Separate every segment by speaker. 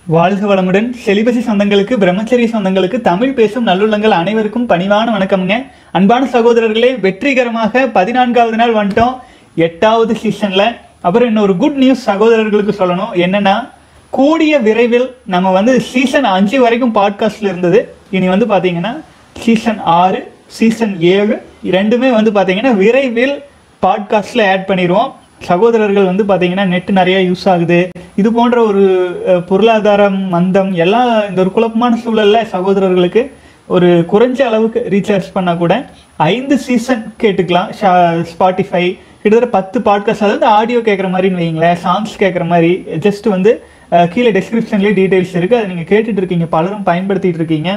Speaker 1: வாழ்க வளமுடன் செலிபசி சொந்தங்களுக்கு பிரம்மச்சரிய சொந்தங்களுக்கு தமிழ் பேசும் நல்லுள்ளங்கள் அனைவருக்கும் பணிவான வணக்கம்ங்க அன்பான சகோதரர்களே வெற்றிகரமாக பதினான்காவது நாள் வந்துட்டோம் எட்டாவது சீசன்ல அப்புறம் இன்னொரு குட் நியூஸ் சகோதரர்களுக்கு சொல்லணும் என்னன்னா கூடிய விரைவில் நம்ம வந்து சீசன் அஞ்சு வரைக்கும் பாட்காஸ்ட்ல இருந்தது இனி வந்து பாத்தீங்கன்னா சீசன் ஆறு சீசன் ஏழு ரெண்டுமே வந்து பாத்தீங்கன்னா விரைவில் பாட்காஸ்ட்ல ஆட் பண்ணிடுவோம் சகோதரர்கள் வந்து பாத்தீங்கன்னா நெட் நிறைய யூஸ் ஆகுது இது போன்ற ஒரு அஹ், பொருளாதாரம் மந்தம் எல்லாம் இந்த ஒரு குழப்பமான சூழல்ல சகோதரர்களுக்கு ஒரு குறைஞ்ச அளவுக்கு ரீசார்ஜ் பண்ணா கூட ஐந்து சீசன் கேட்டுக்கலாம் ஸ்பாட்டிஃபை கிட்டத்தட்ட பத்து பாட்காஸ்ட் அதாவது ஆடியோ கேட்குற மாதிரின்னு வைங்களேன் சாங்ஸ் கேட்குற மாதிரி ஜஸ்ட் வந்து அஹ், கீழே டெஸ்கிரிப்ஷன்லேயே டீட்டெயில்ஸ் இருக்குது அதை நீங்கள் கேட்டுட்டு இருக்கீங்க பலரும் பயன்படுத்திட்டு இருக்கீங்க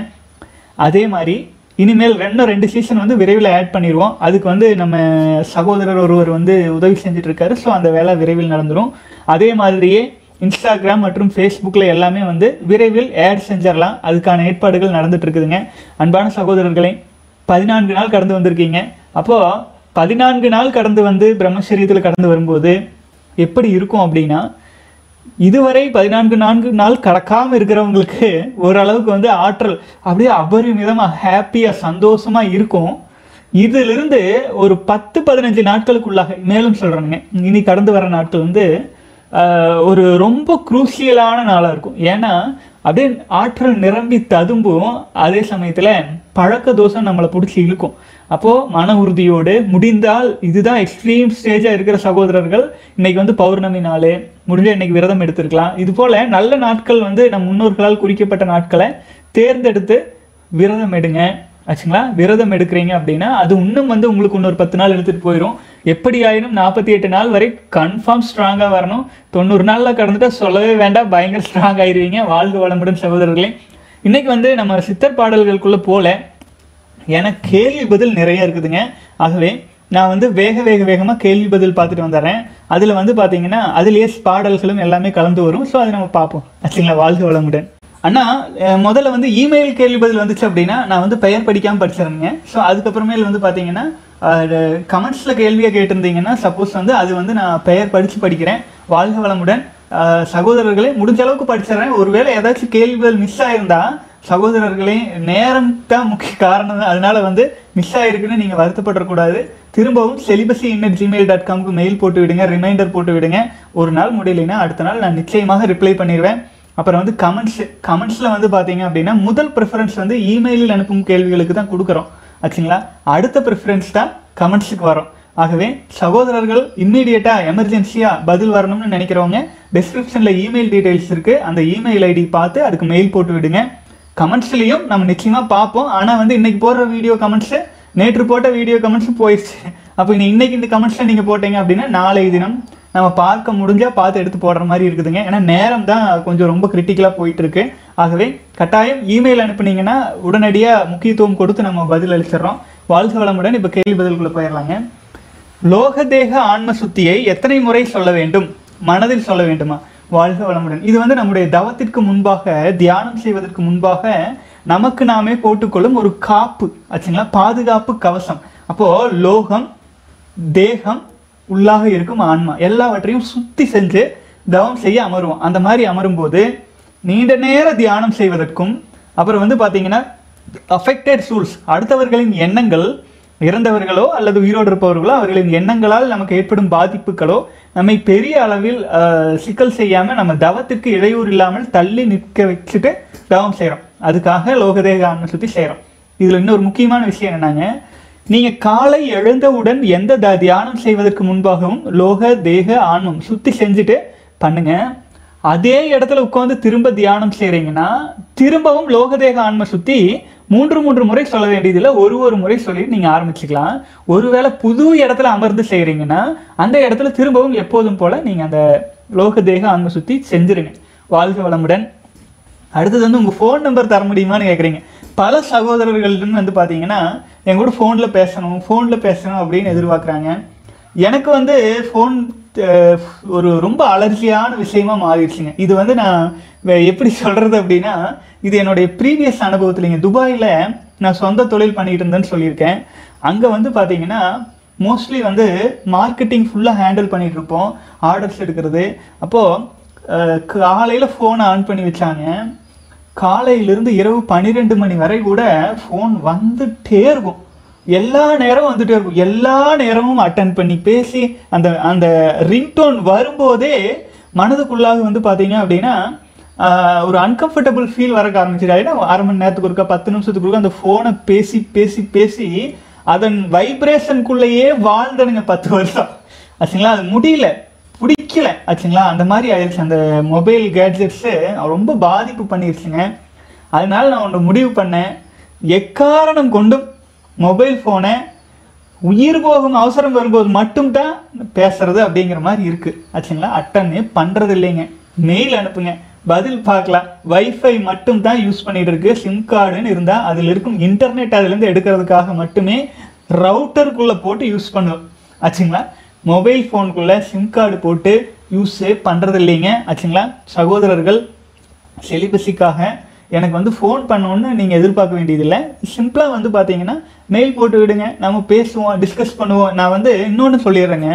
Speaker 1: அதே மாதிரி இனிமேல் ரெண்டும் ரெண்டு சீசன் வந்து விரைவில் ஆட் பண்ணிடுவோம் அதுக்கு வந்து நம்ம சகோதரர் ஒருவர் வந்து உதவி செஞ்சுட்டு இருக்காரு ஸோ அந்த வேலை விரைவில் நடந்துடும் அதே மாதிரியே இன்ஸ்டாகிராம் மற்றும் ஃபேஸ்புக்கில் எல்லாமே வந்து விரைவில் ஆட் செஞ்சிடலாம் அதுக்கான ஏற்பாடுகள் நடந்துட்டு இருக்குதுங்க அன்பான சகோதரர்களே பதினான்கு நாள் கடந்து வந்திருக்கீங்க அப்போது பதினான்கு நாள் கடந்து வந்து பிரம்மச்சரியத்தில் கடந்து வரும்போது எப்படி இருக்கும் அப்படின்னா இதுவரை பதினான்கு நான்கு நாள் கடக்காம இருக்கிறவங்களுக்கு ஓரளவுக்கு வந்து ஆற்றல் அப்படியே அபரிமிதமா ஹாப்பியா சந்தோஷமா இருக்கும் இதிலிருந்து ஒரு பத்து பதினஞ்சு நாட்களுக்குள்ளாக மேலும் சொல்றேங்க இனி கடந்து வர நாட்கள் வந்து ஆஹ், ஒரு ரொம்ப குரூசியலான நாளாக இருக்கும் ஏன்னா அப்படியே ஆற்றல் நிரம்பி ததும்பும் அதே சமயத்தில் பழக்க தோஷம் நம்மளை பிடிச்சி இழுக்கும் அப்போது மன உறுதியோடு முடிந்தால் இதுதான் எக்ஸ்ட்ரீம் ஸ்டேஜாக இருக்கிற சகோதரர்கள் இன்னைக்கு வந்து பௌர்ணமி நாள் முடிஞ்ச இன்னைக்கு விரதம் எடுத்திருக்கலாம் இது போல நல்ல நாட்கள் வந்து நம் முன்னோர்களால் குறிக்கப்பட்ட நாட்களை தேர்ந்தெடுத்து விரதம் எடுங்க ஆச்சுங்களா விரதம் எடுக்கிறீங்க அப்படின்னா அது இன்னும் வந்து உங்களுக்கு இன்னொரு பத்து நாள் எடுத்துட்டு போயிடும் எப்படி ஆயினும் நாற்பத்தி எட்டு நாள் வரை கன்ஃபார்ம் ஸ்ட்ராங்காக வரணும் தொண்ணூறு நாளில் கடந்துட்டா சொல்லவே வேண்டாம் பயங்கர ஸ்ட்ராங் ஆயிருவீங்க வாழ்க வளமுடன் சகோதரர்களே இன்னைக்கு வந்து நம்ம சித்தர் பாடல்களுக்குள்ள போல எனக்கு கேள்வி பதில் நிறைய இருக்குதுங்க ஆகவே நான் வந்து வேக வேக வேகமாக கேள்வி பதில் பார்த்துட்டு வந்துடுறேன் அதில் வந்து பார்த்தீங்கன்னா அதுலேயே பாடல்களும் எல்லாமே கலந்து வரும் ஸோ அதை நம்ம பார்ப்போம் ஆச்சுங்களா வாழ்க வளமுடன் அண்ணா அஹ், முதல்ல வந்து இமெயில் கேள்வி பதில் வந்துச்சு அப்படின்னா நான் வந்து பெயர் படிக்காமல் படிச்சிருந்தேங்க ஸோ அதுக்கப்புறமேல் வந்து பார்த்தீங்கன்னா கமெண்ட்ஸில் கேள்வியை கேட்டிருந்தீங்கன்னா சப்போஸ் வந்து அது வந்து நான் பெயர் படித்து படிக்கிறேன் வாழ்க வளமுடன் அஹ், சகோதரர்களே முடிஞ்ச அளவுக்கு படிச்சிடுறேன் ஒருவேளை ஏதாச்சும் கேள்விகள் மிஸ் ஆயிருந்தா சகோதரர்களே நேரம் தான் முக்கிய காரணம் அதனால வந்து மிஸ் ஆயிருக்குன்னு நீங்கள் வருத்தப்படக்கூடாது திரும்பவும் செலிபசி இன்னட் ஜிமெயில் டாட் காம்க்கு மெயில் போட்டு விடுங்க ரிமைண்டர் போட்டு விடுங்க ஒரு நாள் முடியலைன்னா அடுத்த நாள் நான் நிச்சயமாக ரிப்ளை பண்ணிடுவேன் அப்புறம் வந்து கமெண்ட்ஸ் கமெண்ட்ஸில் வந்து பார்த்தீங்க அப்படின்னா முதல் ப்ரிஃபரன்ஸ் வந்து இமெயிலில் அனுப்பும் கேள்விகளுக்கு தான் கொடுக்குறோம் ஆச்சுங்களா அடுத்த ப்ரிஃபரன்ஸ் தான் கமெண்ட்ஸுக்கு வரும் ஆகவே சகோதரர்கள் இம்மீடியட்டாக எமர்ஜென்சியாக பதில் வரணும்னு நினைக்கிறவங்க டிஸ்கிரிப்ஷனில் இமெயில் டீடைல்ஸ் இருக்குது அந்த இமெயில் ஐடி பார்த்து அதுக்கு மெயில் போட்டு விடுங்க கமெண்ட்ஸ்லையும் நம்ம நிச்சயமாக பார்ப்போம் ஆனால் வந்து இன்னைக்கு போடுற வீடியோ கமெண்ட்ஸு நேற்று போட்ட வீடியோ கமெண்ட்ஸும் போயிடுச்சு அப்போ நீ இன்னைக்கு இந்த கமெண்ட்ஸில் நீங்கள் போட்டீங்க அப்படின்னா நாளை தினம் நம்ம பார்க்க முடிஞ்சால் பார்த்து எடுத்து போடுற மாதிரி இருக்குதுங்க ஏன்னா நேரம் தான் கொஞ்சம் ரொம்ப கிரிட்டிக்கலாக போயிட்டு இருக்கு ஆகவே கட்டாயம் இமெயில் அனுப்புனீங்கன்னா உடனடியாக முக்கியத்துவம் கொடுத்து நம்ம பதில் அளிச்சிடுறோம் வாழ்க வளமுடன் இப்போ கேள்வி பதில்குள்ளே போயிடலாங்க லோகதேக ஆன்ம சுத்தியை எத்தனை முறை சொல்ல வேண்டும் மனதில் சொல்ல வேண்டுமா வாழ்க வளமுடன் இது வந்து நம்முடைய தவத்திற்கு முன்பாக தியானம் செய்வதற்கு முன்பாக நமக்கு நாமே போட்டுக்கொள்ளும் ஒரு காப்பு ஆச்சுங்களா பாதுகாப்பு கவசம் அப்போ லோகம் தேகம் உள்ளாக இருக்கும் ஆன்மா எல்லாவற்றையும் சுத்தி செஞ்சு தவம் செய்ய அமருவோம் அந்த மாதிரி அமரும்போது நீண்ட நேர தியானம் செய்வதற்கும் அப்புறம் வந்து பார்த்தீங்கன்னா அஃபெக்டட் சூல்ஸ் அடுத்தவர்களின் எண்ணங்கள் இறந்தவர்களோ அல்லது உயிரோடு இருப்பவர்களோ அவர்களின் எண்ணங்களால் நமக்கு ஏற்படும் பாதிப்புகளோ நம்மை பெரிய அளவில் அஹ், சிக்கல் செய்யாம நம்ம தவத்திற்கு இடையூறு இல்லாமல் தள்ளி நிற்க வச்சுட்டு தவம் செய்கிறோம் அதுக்காக லோகதேக ஆன்ம சுத்தி செய்கிறோம் இதுல இன்னொரு முக்கியமான விஷயம் என்னன்னாங்க நீங்க காலை எழுந்தவுடன் எந்த த- தியானம் செய்வதற்கு முன்பாகவும் லோக தேக ஆன்மம் சுத்தி செஞ்சுட்டு பண்ணுங்க அதே இடத்துல உட்காந்து திரும்ப தியானம் செய்றீங்கன்னா திரும்பவும் லோகதேக ஆன்ம சுத்தி மூன்று மூன்று முறை சொல்ல வேண்டியதில்லை ஒரு ஒரு முறை சொல்லி நீங்க ஆரம்பிச்சுக்கலாம் ஒருவேளை புது இடத்துல அமர்ந்து செய்றீங்கன்னா அந்த இடத்துல திரும்பவும் எப்போதும் போல நீங்க அந்த லோகதேக ஆன்ம சுத்தி செஞ்சிருங்க வாழ்க வளமுடன் அடுத்தது வந்து உங்கள் ஃபோன் நம்பர் தர முடியுமான்னு கேட்குறீங்க பல சகோதரர்களும் வந்து பார்த்தீங்கன்னா என் கூட ஃபோனில் பேசணும் ஃபோனில் பேசணும் அப்படின்னு எதிர்பார்க்குறாங்க எனக்கு வந்து ஃபோன் ஒரு ரொம்ப அலர்ஜியான விஷயமா மாறிடுச்சுங்க இது வந்து நான் வே- எப்படி சொல்கிறது அப்படின்னா இது என்னுடைய ப்ரீவியஸ் அனுபவத்துலைங்க துபாயில் நான் சொந்த தொழில் பண்ணிட்டு இருந்தேன்னு சொல்லியிருக்கேன் அங்கே வந்து பார்த்தீங்கன்னா மோஸ்ட்லி வந்து மார்க்கெட்டிங் ஃபுல்லாக ஹேண்டில் பண்ணிட்டு இருப்போம் ஆர்டர்ஸ் எடுக்கிறது அப்போது காலையில் ஃபோனை ஆன் பண்ணி வச்சாங்க காலையிலிருந்து இரவு பன்னிரெண்டு மணி வரை கூட ஃபோன் வந்துட்டே இருக்கும் எல்லா நேரமும் வந்துட்டே இருக்கும் எல்லா நேரமும் அட்டன் பண்ணி பேசி அந்த அந்த ரிங்டோன் வரும்போதே மனதுக்குள்ளாக வந்து பார்த்தீங்க அப்படின்னா ஆஹ், ஒரு அன்கம்ஃபர்டபுள் ஃபீல் வரக்க ஆரம்பிச்சிட்டு ஏன்னா அரை மணி நேரத்துக்கு ஒருக்கா பத்து நிமிஷத்துக்கு ஒருக்கா அந்த ஃபோனை பேசி பேசி பேசி அதன் வைப்ரேஷனுக்குள்ளேயே வாழ்ந்தனுங்க பத்து வருஷம் ஆச்சுங்களா அது முடியல பிடிக்கல ஆச்சுங்களா அந்த மாதிரி ஆயிடுச்சு அந்த மொபைல் கேட்ஜெட்ஸு ரொம்ப பாதிப்பு பண்ணிருச்சுங்க அதனால நான் ஒன்று முடிவு பண்ணேன் எக்காரணம் கொண்டும் மொபைல் ஃபோனை உயிர் போகும் அவசரம் வரும்போது மட்டும்தான் பேசுறது அப்படிங்கிற மாதிரி இருக்கு ஆச்சுங்களா அட்டனே பண்றது இல்லைங்க மெயில் அனுப்புங்க பதில் பார்க்கலாம் வைஃபை மட்டும் தான் யூஸ் பண்ணிட்டு இருக்கு சிம் கார்டுன்னு இருந்தா அதில் இருக்கும் இன்டர்நெட் அதுலேருந்து எடுக்கிறதுக்காக மட்டுமே ரவுட்டருக்குள்ள போட்டு யூஸ் பண்ணுவோம் ஆச்சுங்களா மொபைல் ஃபோனுக்குள்ள சிம் கார்டு போட்டு யூஸே பண்றது இல்லைங்க ஆச்சுங்களா சகோதரர்கள் செலிபஸிக்காக எனக்கு வந்து ஃபோன் பண்ணணுன்னு நீங்கள் எதிர்பார்க்க வேண்டியதில்லை சிம்பிளாக வந்து பார்த்தீங்கன்னா மெயில் போட்டு விடுங்க நம்ம பேசுவோம் டிஸ்கஸ் பண்ணுவோம் நான் வந்து இன்னொன்று சொல்லிடுறேங்க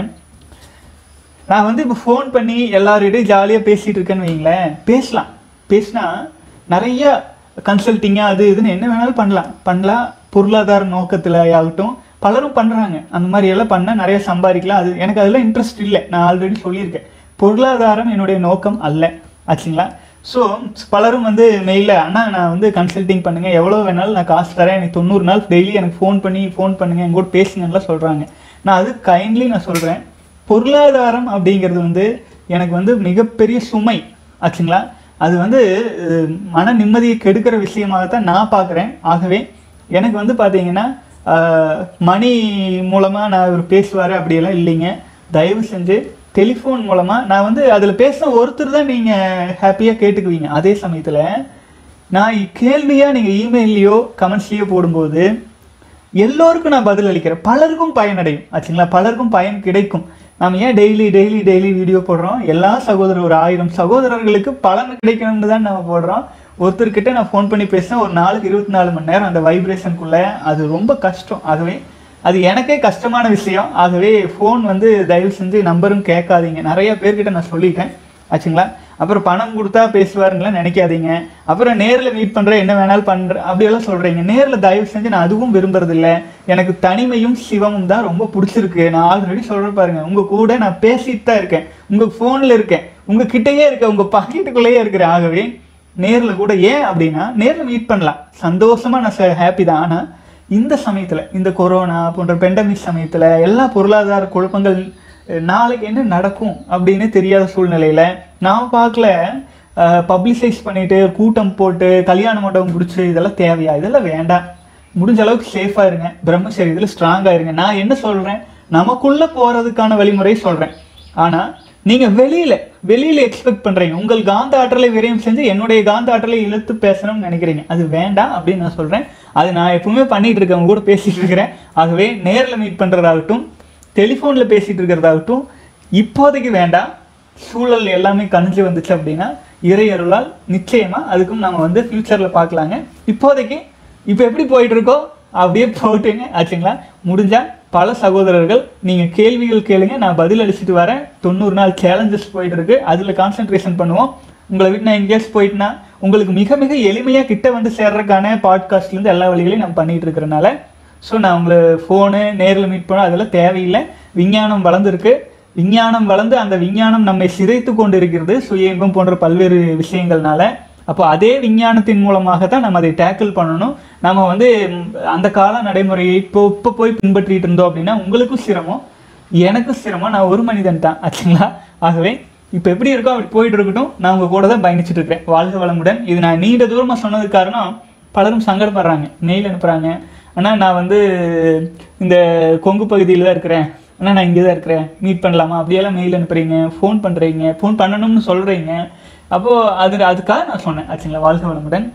Speaker 1: நான் வந்து இப்போ ஃபோன் பண்ணி எல்லார்கிட்டையும் ஜாலியாக பேசிகிட்டு இருக்கேன்னு வைங்களேன் பேசலாம் பேசினா நிறைய கன்சல்ட்டிங்காக அது இதுன்னு என்ன வேணாலும் பண்ணலாம் பண்ணலாம் பொருளாதார நோக்கத்தில் ஆகட்டும் பலரும் பண்ணுறாங்க அந்த மாதிரி எல்லாம் பண்ணால் நிறைய சம்பாதிக்கலாம் அது எனக்கு அதெல்லாம் இன்ட்ரெஸ்ட் இல்லை நான் ஆல்ரெடி சொல்லியிருக்கேன் பொருளாதாரம் என்னுடைய நோக்கம் அல்ல ஆச்சுங்களா ஸோ பலரும் வந்து மெயிலில் அண்ணா நான் வந்து கன்சல்ட்டிங் பண்ணுங்க எவ்வளோ வேணாலும் நான் காசு தரேன் எனக்கு தொண்ணூறு நாள் டெய்லி எனக்கு ஃபோன் பண்ணி ஃபோன் பண்ணுங்க என் கூட பேசுங்கலாம் சொல்கிறாங்க நான் அது கைண்ட்லி நான் சொல்கிறேன் பொருளாதாரம் அப்படிங்கிறது வந்து எனக்கு வந்து மிகப்பெரிய சுமை ஆச்சுங்களா அது வந்து அஹ், மன நிம்மதியை கெடுக்கிற விஷயமாகத்தான் நான் பார்க்குறேன் ஆகவே எனக்கு வந்து பார்த்தீங்கன்னா ஆஹ், மணி மூலமாக நான் இவர் பேசுவார் அப்படியெல்லாம் இல்லைங்க தயவு செஞ்சு டெலிஃபோன் மூலமாக நான் வந்து அதில் பேசின ஒருத்தர் தான் நீங்கள் ஹாப்பியாக கேட்டுக்குவீங்க அதே சமயத்தில் நான் கேள்வியாக நீங்கள் இமெயிலையோ கமெண்ட்ஸ்லேயோ போடும்போது எல்லோருக்கும் நான் பதில் அளிக்கிறேன் பலருக்கும் பயனடையும் ஆச்சுங்களா பலருக்கும் பயன் கிடைக்கும் நாம் ஏன் டெய்லி டெய்லி டெய்லி வீடியோ போடுறோம் எல்லா சகோதரர் ஒரு ஆயிரம் சகோதரர்களுக்கு பலன் கிடைக்கணும்னு தான் நம்ம போடுறோம் ஒருத்தர்கிட்ட நான் ஃபோன் பண்ணி பேசினேன் ஒரு நாளுக்கு இருபத்தி நாலு மணி நேரம் அந்த வைப்ரேஷனுக்குள்ள அது ரொம்ப கஷ்டம் ஆகவே அது எனக்கே கஷ்டமான விஷயம் ஆகவே ஃபோன் வந்து தயவு செஞ்சு நம்பரும் கேட்காதீங்க நிறைய பேர்கிட்ட நான் சொல்லிட்டேன் ஆச்சுங்களா அப்புறம் பணம் கொடுத்தா பேசுவாருங்களா நினைக்காதீங்க அப்புறம் நேரில் மீட் பண்ணுற என்ன வேணாலும் பண்ணுற அப்படியெல்லாம் சொல்கிறீங்க நேரில் தயவு செஞ்சு நான் அதுவும் விரும்புறதில்ல எனக்கு தனிமையும் சிவமும் தான் ரொம்ப பிடிச்சிருக்கு நான் ஆல்ரெடி சொல்கிறேன் பாருங்க உங்கள் கூட நான் பேசிட்டு தான் இருக்கேன் உங்கள் ஃபோனில் இருக்கேன் உங்கள் கிட்டேயே இருக்கேன் உங்கள் பாக்கெட்டுக்குள்ளேயே இருக்கிறேன் ஆகவே நேரில் கூட ஏன் அப்படின்னா நேரில் மீட் பண்ணலாம் சந்தோஷமாக நான் ஹாப்பி தான் ஆனால் இந்த சமயத்தில் இந்த கொரோனா போன்ற பெண்டமிக் சமயத்தில் எல்லா பொருளாதார குழப்பங்கள் அஹ், நாளைக்கு என்ன நடக்கும் அப்படின்னு தெரியாத சூழ்நிலையில் நான் பார்க்கல பப்ளிசைஸ் பண்ணிட்டு கூட்டம் போட்டு கல்யாண மண்டபம் பிடிச்சி இதெல்லாம் தேவையா இதெல்லாம் வேண்டாம் முடிஞ்ச அளவுக்கு சேஃபாக இருங்க பிரம்மச்சரியத்தில் ஸ்ட்ராங்காக இருங்க நான் என்ன சொல்கிறேன் நமக்குள்ளே போகிறதுக்கான வழிமுறை சொல்கிறேன் ஆனால் நீங்கள் வெளியில் வெளியில் எக்ஸ்பெக்ட் பண்ணுறீங்க உங்கள் காந்த ஆற்றலை விரயம் செஞ்சு என்னுடைய காந்த ஆற்றலை இழுத்து பேசணும்னு நினைக்கிறீங்க அது வேண்டாம் அப்படின்னு நான் சொல்கிறேன் அது நான் எப்பவுமே பண்ணிட்டு இருக்கேன் உங்க கூட பேசிட்டு இருக்கிறேன் ஆகவே நேரில் மீட் பண்ணுறதாகட்டும் டெலிஃபோனில் பேசிட்டு இருக்கிறதாகட்டும் இப்போதைக்கு வேண்டாம் சூழல் எல்லாமே கணிஞ்சு வந்துச்சு அப்படின்னா இறை அருளால் நிச்சயமா அதுக்கும் நம்ம வந்து ஃபியூச்சரில் பார்க்கலாங்க இப்போதைக்கு இப்போ எப்படி போயிட்டு இருக்கோ அப்படியே போட்டுங்க ஆச்சுங்களா முடிஞ்சா பல சகோதரர்கள் நீங்கள் கேள்விகள் கேளுங்க நான் பதில் அளிச்சுட்டு வரேன் தொண்ணூறு நாள் சேலஞ்சஸ் போயிட்டு இருக்கு அதில் கான்சென்ட்ரேஷன் பண்ணுவோம் உங்களை விட்டு நான் எங்கேயாச்சும் போயிட்டுனா உங்களுக்கு மிக மிக எளிமையாக கிட்ட வந்து சேர்றதுக்கான பாட்காஸ்ட்லேருந்து எல்லா வழிகளையும் நான் பண்ணிட்டு இருக்கிறனால ஸோ நான் உங்களை ஃபோனு நேரில் மீட் பண்ண அதெல்லாம் தேவையில்லை விஞ்ஞானம் வளர்ந்துருக்கு விஞ்ஞானம் வளர்ந்து அந்த விஞ்ஞானம் நம்மை சிதைத்து கொண்டு இருக்கிறது சுய இன்பம் போன்ற பல்வேறு விஷயங்கள்னால அப்போ அதே விஞ்ஞானத்தின் மூலமாக தான் நம்ம அதை டேக்கிள் பண்ணணும் நம்ம வந்து ம், அந்த கால நடைமுறையை இப்போ இப்போ போய் பின்பற்றிட்டு இருந்தோம் அப்படின்னா உங்களுக்கும் சிரமம் எனக்கும் சிரமம் நான் ஒரு மனிதன் தான் ஆச்சுங்களா ஆகவே இப்போ எப்படி இருக்கோ அப்படி போயிட்டு இருக்கட்டும் நான் உங்க கூட தான் பயணிச்சுட்டு இருக்கிறேன் வாழ்க வளமுடன் இது நான் நீண்ட தூரமாக சொன்னதுக்கு காரணம் பலரும் சங்கடப்படுறாங்க மெயில் அனுப்புகிறாங்க ஆனால் நான் வந்து இந்த கொங்கு பகுதியில் தான் இருக்கிறேன் ஆனால் நான் இங்கே தான் இருக்கிறேன் மீட் பண்ணலாமா அப்படியெல்லாம் மெயில் அனுப்புறீங்க ஃபோன் பண்ணுறீங்க ஃபோன் பண்ணணும்னு சொல்கிறீங்க அப்போது அது அதுக்காக நான் சொன்னேன் ஆச்சுங்களா வாழ்க வளமுடன்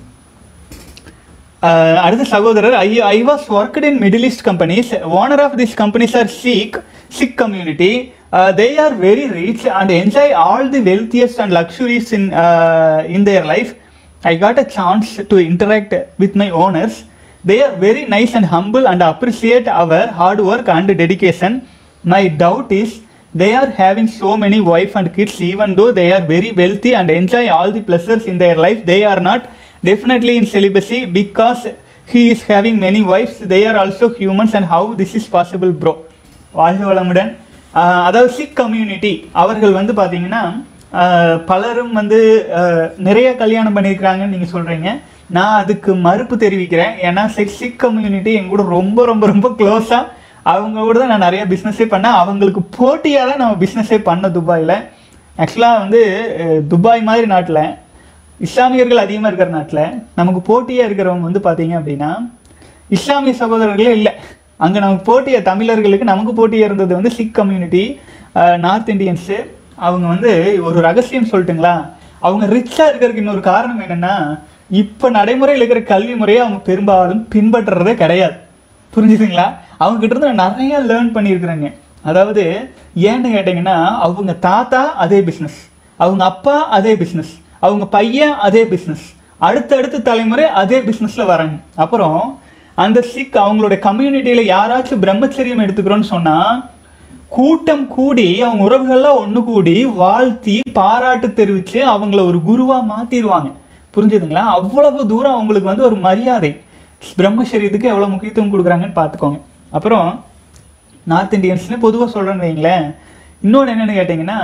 Speaker 1: Uh, அடுத்த சகோதரர் I I was worked in Middle East companies owner of this companies are Sikh Sikh community they are very rich and enjoy all the wealthiest and luxuries in in their life I got a chance to interact with my owners they are very nice and humble and appreciate our hard work and dedication my doubt is they are having so many wife and kids even though they are very wealthy and enjoy all the pleasures in their life they are not definitely in celibacy because he is having many wives they are also humans and how this is possible bro வாழ்க வளமுடன் ஆஹ் அதாவது sick community அவர்கள் வந்து பார்த்தீங்கன்னா ஆஹ் பலரும் வந்து ஆஹ் நிறைய கல்யாணம் பண்ணியிருக்கிறாங்கன்னு நீங்கள் சொல்கிறீங்க நான் அதுக்கு மறுப்பு தெரிவிக்கிறேன் ஏன்னா சிக் சிக் கம்யூனிட்டி எங்க கூட ரொம்ப ரொம்ப ரொம்ப க்ளோஸாக அவங்க கூட தான் நான் நிறைய பிஸ்னஸே பண்ணேன் அவங்களுக்கு போட்டியாக தான் நம்ம பிஸ்னஸே பண்ண துபாயில் ஆக்சுவலாக வந்து அஹ், துபாய் மாதிரி நாட்டில் இஸ்லாமியர்கள் அதிகமாக இருக்கிற நாட்டில் நமக்கு போட்டியாக இருக்கிறவங்க வந்து பார்த்தீங்க அப்படின்னா இஸ்லாமிய சகோதரர்களே இல்லை அங்கே நமக்கு போட்டிய தமிழர்களுக்கு நமக்கு போட்டியாக இருந்தது வந்து சிக் கம்யூனிட்டி நார்த் இந்தியன்ஸு அவங்க வந்து ஒரு ரகசியம் சொல்லட்டுங்களா அவங்க ரிச்சாக இருக்கிறதுக்கு இன்னொரு காரணம் என்னென்னா இப்போ நடைமுறையில் இருக்கிற கல்வி முறையை அவங்க பெரும்பாலும் பின்பற்றுறதே கிடையாது புரிஞ்சுதுங்களா அவங்க கிட்ட இருந்து நான் நிறைய லேர்ன் பண்ணியிருக்கிறேங்க அதாவது ஏன்னு கேட்டிங்கன்னா அவங்க தாத்தா அதே பிஸ்னஸ் அவங்க அப்பா அதே பிஸ்னஸ் அவங்க பையன் அதே பிஸ்னஸ் அடுத்தடுத்த தலைமுறை அதே பிஸ்னஸில் வராங்க அப்புறம் அந்த சிக் அவங்களுடைய கம்யூனிட்டியில் யாராச்சும் பிரம்மச்சரியம் எடுத்துக்கிறோன்னு சொன்னால் கூட்டம் கூடி அவங்க உறவுகள்லாம் ஒன்று கூடி வாழ்த்தி பாராட்டு தெரிவித்து அவங்கள ஒரு குருவாக மாற்றிடுவாங்க புரிஞ்சுதுங்களா அவ்வளவு தூரம் அவங்களுக்கு வந்து ஒரு மரியாதை பிரம்மச்சரியத்துக்கு எவ்வளோ முக்கியத்துவம் கொடுக்குறாங்கன்னு பார்த்துக்கோங்க அப்புறம் நார்த் இந்தியன்ஸ்னு பொதுவாக சொல்கிறேன்னு வைங்களேன் இன்னொன்று என்னென்னு கேட்டிங்கன்னா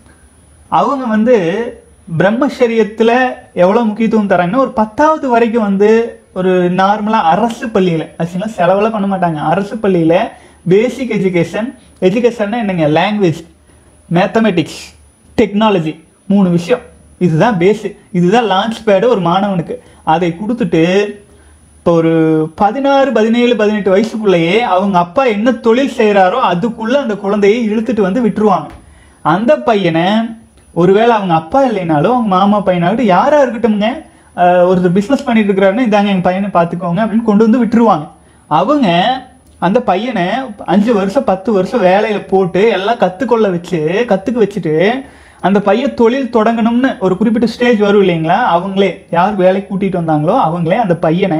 Speaker 1: அவங்க வந்து பிரம்மச்சரியத்தில் எவ்வளோ முக்கியத்துவம் தராங்கன்னா ஒரு பத்தாவது வரைக்கும் வந்து ஒரு நார்மலாக அரசு பள்ளியில் ஆக்சுவலாக செலவெல்லாம் பண்ண மாட்டாங்க அரசு பள்ளியில் பேசிக் எஜுகேஷன் எஜுகேஷன்னா என்னங்க லாங்குவேஜ் மேத்தமெட்டிக்ஸ் டெக்னாலஜி மூணு விஷயம் இதுதான் பேஸு இதுதான் லான்ச் பேடு ஒரு மாணவனுக்கு அதை கொடுத்துட்டு இப்போ ஒரு பதினாறு பதினேழு பதினெட்டு வயசுக்குள்ளேயே அவங்க அப்பா என்ன தொழில் செய்கிறாரோ அதுக்குள்ளே அந்த குழந்தையை இழுத்துட்டு வந்து விட்டுருவாங்க அந்த பையனை ஒருவேளை அவங்க அப்பா இல்லைனாலும் அவங்க மாமா பையனாகட்டும் யாராக இருக்கட்டும்ங்க ஆஹ் ஒருத்தர் பிஸ்னஸ் பண்ணிட்டு இருக்கிறாருன்னா இதாங்க எங்கள் பையனை பார்த்துக்கோங்க அப்படின்னு கொண்டு வந்து விட்டுருவாங்க அவங்க அந்த பையனை அஞ்சு வருஷம் பத்து வருஷம் வேலையில் போட்டு எல்லாம் கற்றுக்கொள்ள வச்சு கற்றுக்க வச்சுட்டு அந்த பையன் தொழில் தொடங்கணும்னு ஒரு குறிப்பிட்ட ஸ்டேஜ் வரும் இல்லைங்களா அவங்களே யார் வேலைக்கு கூட்டிகிட்டு வந்தாங்களோ அவங்களே அந்த பையனை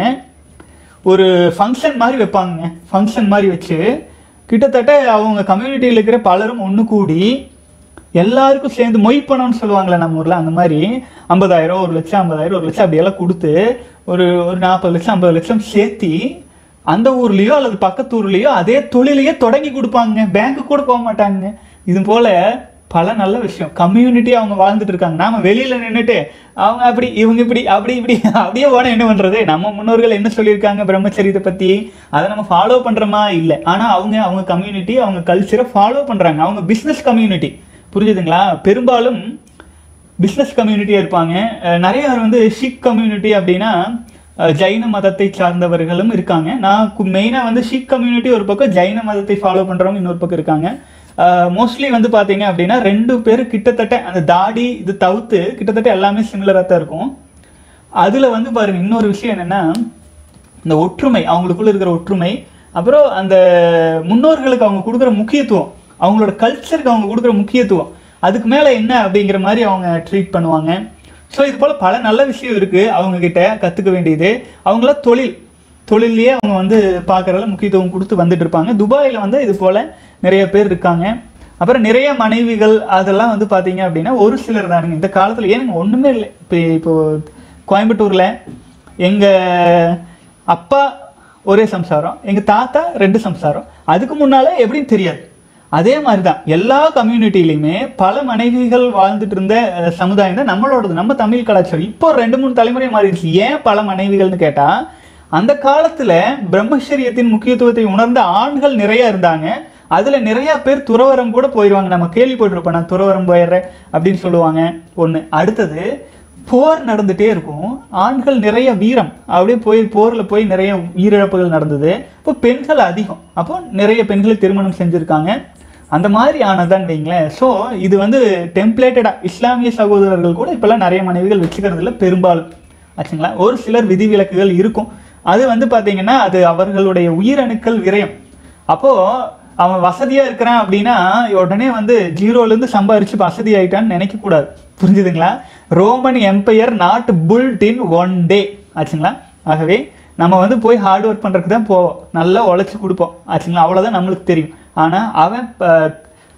Speaker 1: ஒரு ஃபங்க்ஷன் மாதிரி வைப்பாங்க ஃபங்க்ஷன் மாதிரி வச்சு கிட்டத்தட்ட அவங்க கம்யூனிட்டியில் இருக்கிற பலரும் ஒன்று கூடி எல்லாருக்கும் சேர்ந்து மொய் பணம்னு சொல்லுவாங்களே நம்ம ஊரில் அந்த மாதிரி ஐம்பதாயிரம் ஒரு லட்சம் ஐம்பதாயிரம் ஒரு லட்சம் அப்படியெல்லாம் கொடுத்து ஒரு ஒரு நாற்பது லட்சம் ஐம்பது லட்சம் சேர்த்தி அந்த ஊர்லேயோ அல்லது பக்கத்து ஊர்லேயோ அதே தொழிலையே தொடங்கி கொடுப்பாங்க பேங்க்கு கூட போக மாட்டாங்க இது போல பல நல்ல விஷயம் கம்யூனிட்டி அவங்க வாழ்ந்துட்டு இருக்காங்க நாம வெளியில நின்றுட்டு அவங்க அப்படி இவங்க இப்படி அப்படி இப்படி அப்படியே போன என்ன பண்றது நம்ம முன்னோர்கள் என்ன சொல்லியிருக்காங்க பிரம்மச்சரியத்தை பத்தி அதை நம்ம ஃபாலோ பண்றோமா இல்லை ஆனா அவங்க அவங்க கம்யூனிட்டி அவங்க கல்ச்சரை ஃபாலோ பண்றாங்க அவங்க பிசினஸ் கம்யூனிட்டி புரிஞ்சுதுங்களா பெரும்பாலும் பிஸ்னஸ் கம்யூனிட்டியாக இருப்பாங்க அஹ் நிறைய பேர் வந்து ஷிக் கம்யூனிட்டி அப்படின்னா அஹ் ஜைன மதத்தை சார்ந்தவர்களும் இருக்காங்க நான் மெயினாக வந்து ஷிக் கம்யூனிட்டி ஒரு பக்கம் ஜைன மதத்தை ஃபாலோ பண்ணுறவங்க இன்னொரு பக்கம் இருக்காங்க மோஸ்ட்லி வந்து பார்த்தீங்க அப்படின்னா ரெண்டு பேர் கிட்டத்தட்ட அந்த தாடி இது தவிர்த்து கிட்டத்தட்ட எல்லாமே சிமிலராக தான் இருக்கும் அதில் வந்து பாருங்க இன்னொரு விஷயம் என்னென்னா இந்த ஒற்றுமை அவங்களுக்குள்ள இருக்கிற ஒற்றுமை அப்புறம் அந்த முன்னோர்களுக்கு அவங்க கொடுக்குற முக்கியத்துவம் அவங்களோட கல்ச்சருக்கு அவங்க கொடுக்குற முக்கியத்துவம் அதுக்கு மேலே என்ன அப்படிங்கிற மாதிரி அவங்க ட்ரீட் பண்ணுவாங்க ஸோ இது போல் பல நல்ல விஷயம் இருக்குது அவங்க கிட்ட கற்றுக்க வேண்டியது அவங்கள தொழில் தொழிலையே அவங்க வந்து பார்க்குறதுல முக்கியத்துவம் கொடுத்து வந்துட்டு இருப்பாங்க துபாயில் வந்து இது போல் நிறைய பேர் இருக்காங்க அப்புறம் நிறைய மனைவிகள் அதெல்லாம் வந்து பார்த்தீங்க அப்படின்னா ஒரு சிலர் தானுங்க இந்த காலத்தில் ஏனுங்க ஒன்றுமே இல்லை இப்போ இப்போ கோயம்புத்தூரில் எங்கள் அப்பா ஒரே சம்சாரம் எங்கள் தாத்தா ரெண்டு சம்சாரம் அதுக்கு முன்னால் எப்படின்னு தெரியாது அதே மாதிரி தான் எல்லா கம்யூனிட்டிலையுமே பல மனைவிகள் வாழ்ந்துட்டு இருந்த அஹ், சமுதாயம் தான் நம்மளோடது நம்ம தமிழ் கலாச்சாரம் இப்போ ரெண்டு மூணு தலைமுறை மாறிடுச்சு ஏன் பல மனைவிகள்னு கேட்டால் அந்த காலத்தில் பிரம்மச்சரியத்தின் முக்கியத்துவத்தை உணர்ந்த ஆண்கள் நிறைய இருந்தாங்க அதில் நிறைய பேர் துறவரம் கூட போயிடுவாங்க நம்ம கேள்விப்பட்டிருப்போம் நான் துறவரம் போயிடுறேன் அப்படின்னு சொல்லுவாங்க ஒன்று அடுத்தது போர் நடந்துட்டே இருக்கும் ஆண்கள் நிறைய வீரம் அப்படியே போய் போரில் போய் நிறைய உயிரிழப்புகள் நடந்தது இப்போ பெண்கள் அதிகம் அப்போ நிறைய பெண்களை திருமணம் செஞ்சுருக்காங்க அந்த மாதிரி ஆனதான் வைங்களேன் ஸோ இது வந்து டெம்ப்ளேட்டடாக இஸ்லாமிய சகோதரர்கள் கூட இப்போல்லாம் நிறைய மனைவிகள் வச்சுக்கிறது இல்ல பெரும்பாலும் ஆச்சுங்களா ஒரு சிலர் விதிவிலக்குகள் இருக்கும் அது வந்து பார்த்தீங்கன்னா அது அவர்களுடைய உயிரணுக்கள் விரயம் அப்போது அவன் வசதியாக இருக்கிறான் அப்படின்னா உடனே வந்து ஜீரோலேருந்து சம்பாரிச்சு வசதி ஆயிட்டான்னு நினைக்கக்கூடாது புரிஞ்சுதுங்களா Roman empire not built in one day ஆச்சுங்களா ஆகவே நம்ம வந்து போய் ஹார்ட் ஒர்க் பண்ணுறதுக்கு தான் போவோம் நல்லா உழைச்சி கொடுப்போம் ஆச்சுங்களா அவ்வளோதான் நம்மளுக்கு தெரியும் ஆனால் அவன் ப-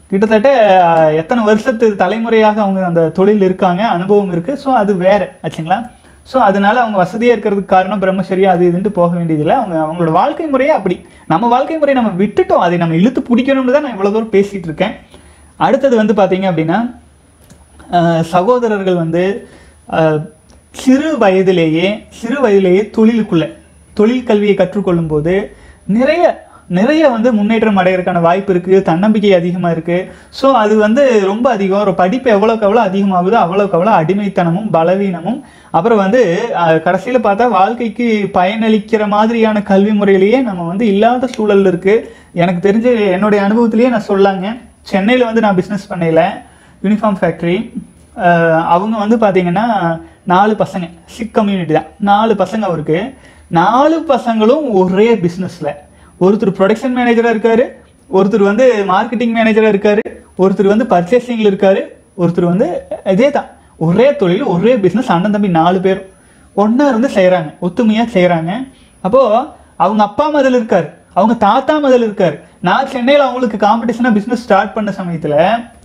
Speaker 1: கிட்டத்தட்ட அஹ், எத்தனை வருஷத்து தலைமுறையாக அவங்க அந்த தொழில் இருக்காங்க அனுபவம் இருக்கு ஸோ அது வேற ஆச்சுங்களா ஸோ அதனால அவங்க வசதியாக இருக்கிறதுக்கு காரணம் பிரம்மச்சரியம் அது இதுன்ட்டு போக வேண்டியதில்லை அவங்க அவங்களோட வாழ்க்கை முறையே அப்படி நம்ம வாழ்க்கை முறையை நம்ம விட்டுட்டோம் அதை நம்ம இழுத்து பிடிக்கணும்னு தான் நான் இவ்வளோ தூரம் பேசிட்டு இருக்கேன் அடுத்தது வந்து பார்த்தீங்க அப்படின்னா அஹ், சகோதரர்கள் வந்து அஹ், சிறு வயதிலேயே சிறு வயதிலேயே தொழிலுக்குள்ள தொழில் கல்வியை கற்றுக்கொள்ளும் போது நிறைய நிறைய வந்து முன்னேற்றம் அடையிறதுக்கான வாய்ப்பு இருக்கு தன்னம்பிக்கை அதிகமா இருக்கு ஸோ அது வந்து ரொம்ப அதிகம் ஒரு படிப்பு எவ்வளோக்கு எவ்வளோ அதிகமாகுதோ அவ்வளோக்கு அவ்வளோ அடிமைத்தனமும் பலவீனமும் அப்புறம் வந்து அஹ், கடைசியில பார்த்தா வாழ்க்கைக்கு பயனளிக்கிற மாதிரியான கல்வி முறையிலேயே நம்ம வந்து இல்லாத சூழல் இருக்கு எனக்கு தெரிஞ்சு என்னுடைய அனுபவத்திலேயே நான் சொல்லாங்க சென்னையில் வந்து நான் பிஸ்னஸ் பண்ணையில யூனிஃபார்ம் ஃபேக்ட்ரி அவங்க வந்து பார்த்தீங்கன்னா நாலு பசங்க சிக் கம்யூனிட்டி தான் நாலு பசங்க அவருக்கு நாலு பசங்களும் ஒரே பிஸ்னஸில் ஒருத்தர் ப்ரொடக்ஷன் மேனேஜராக இருக்காரு ஒருத்தர் வந்து மார்க்கெட்டிங் மேனேஜராக இருக்காரு ஒருத்தர் வந்து பர்ச்சேசிங்கில் இருக்காரு ஒருத்தர் வந்து இதே தான் ஒரே தொழில் ஒரே பிஸ்னஸ் அண்ணன் தம்பி நாலு பேர் ஒன்றா இருந்து செய்கிறாங்க ஒத்துமையாக செய்கிறாங்க அப்போது அவங்க அப்பா மதில் இருக்காரு அவங்க தாத்தா மதில் இருக்காரு நான் சென்னையில் அவங்களுக்கு காம்படிஷனாக பிஸ்னஸ் ஸ்டார்ட் பண்ண சமயத்தில்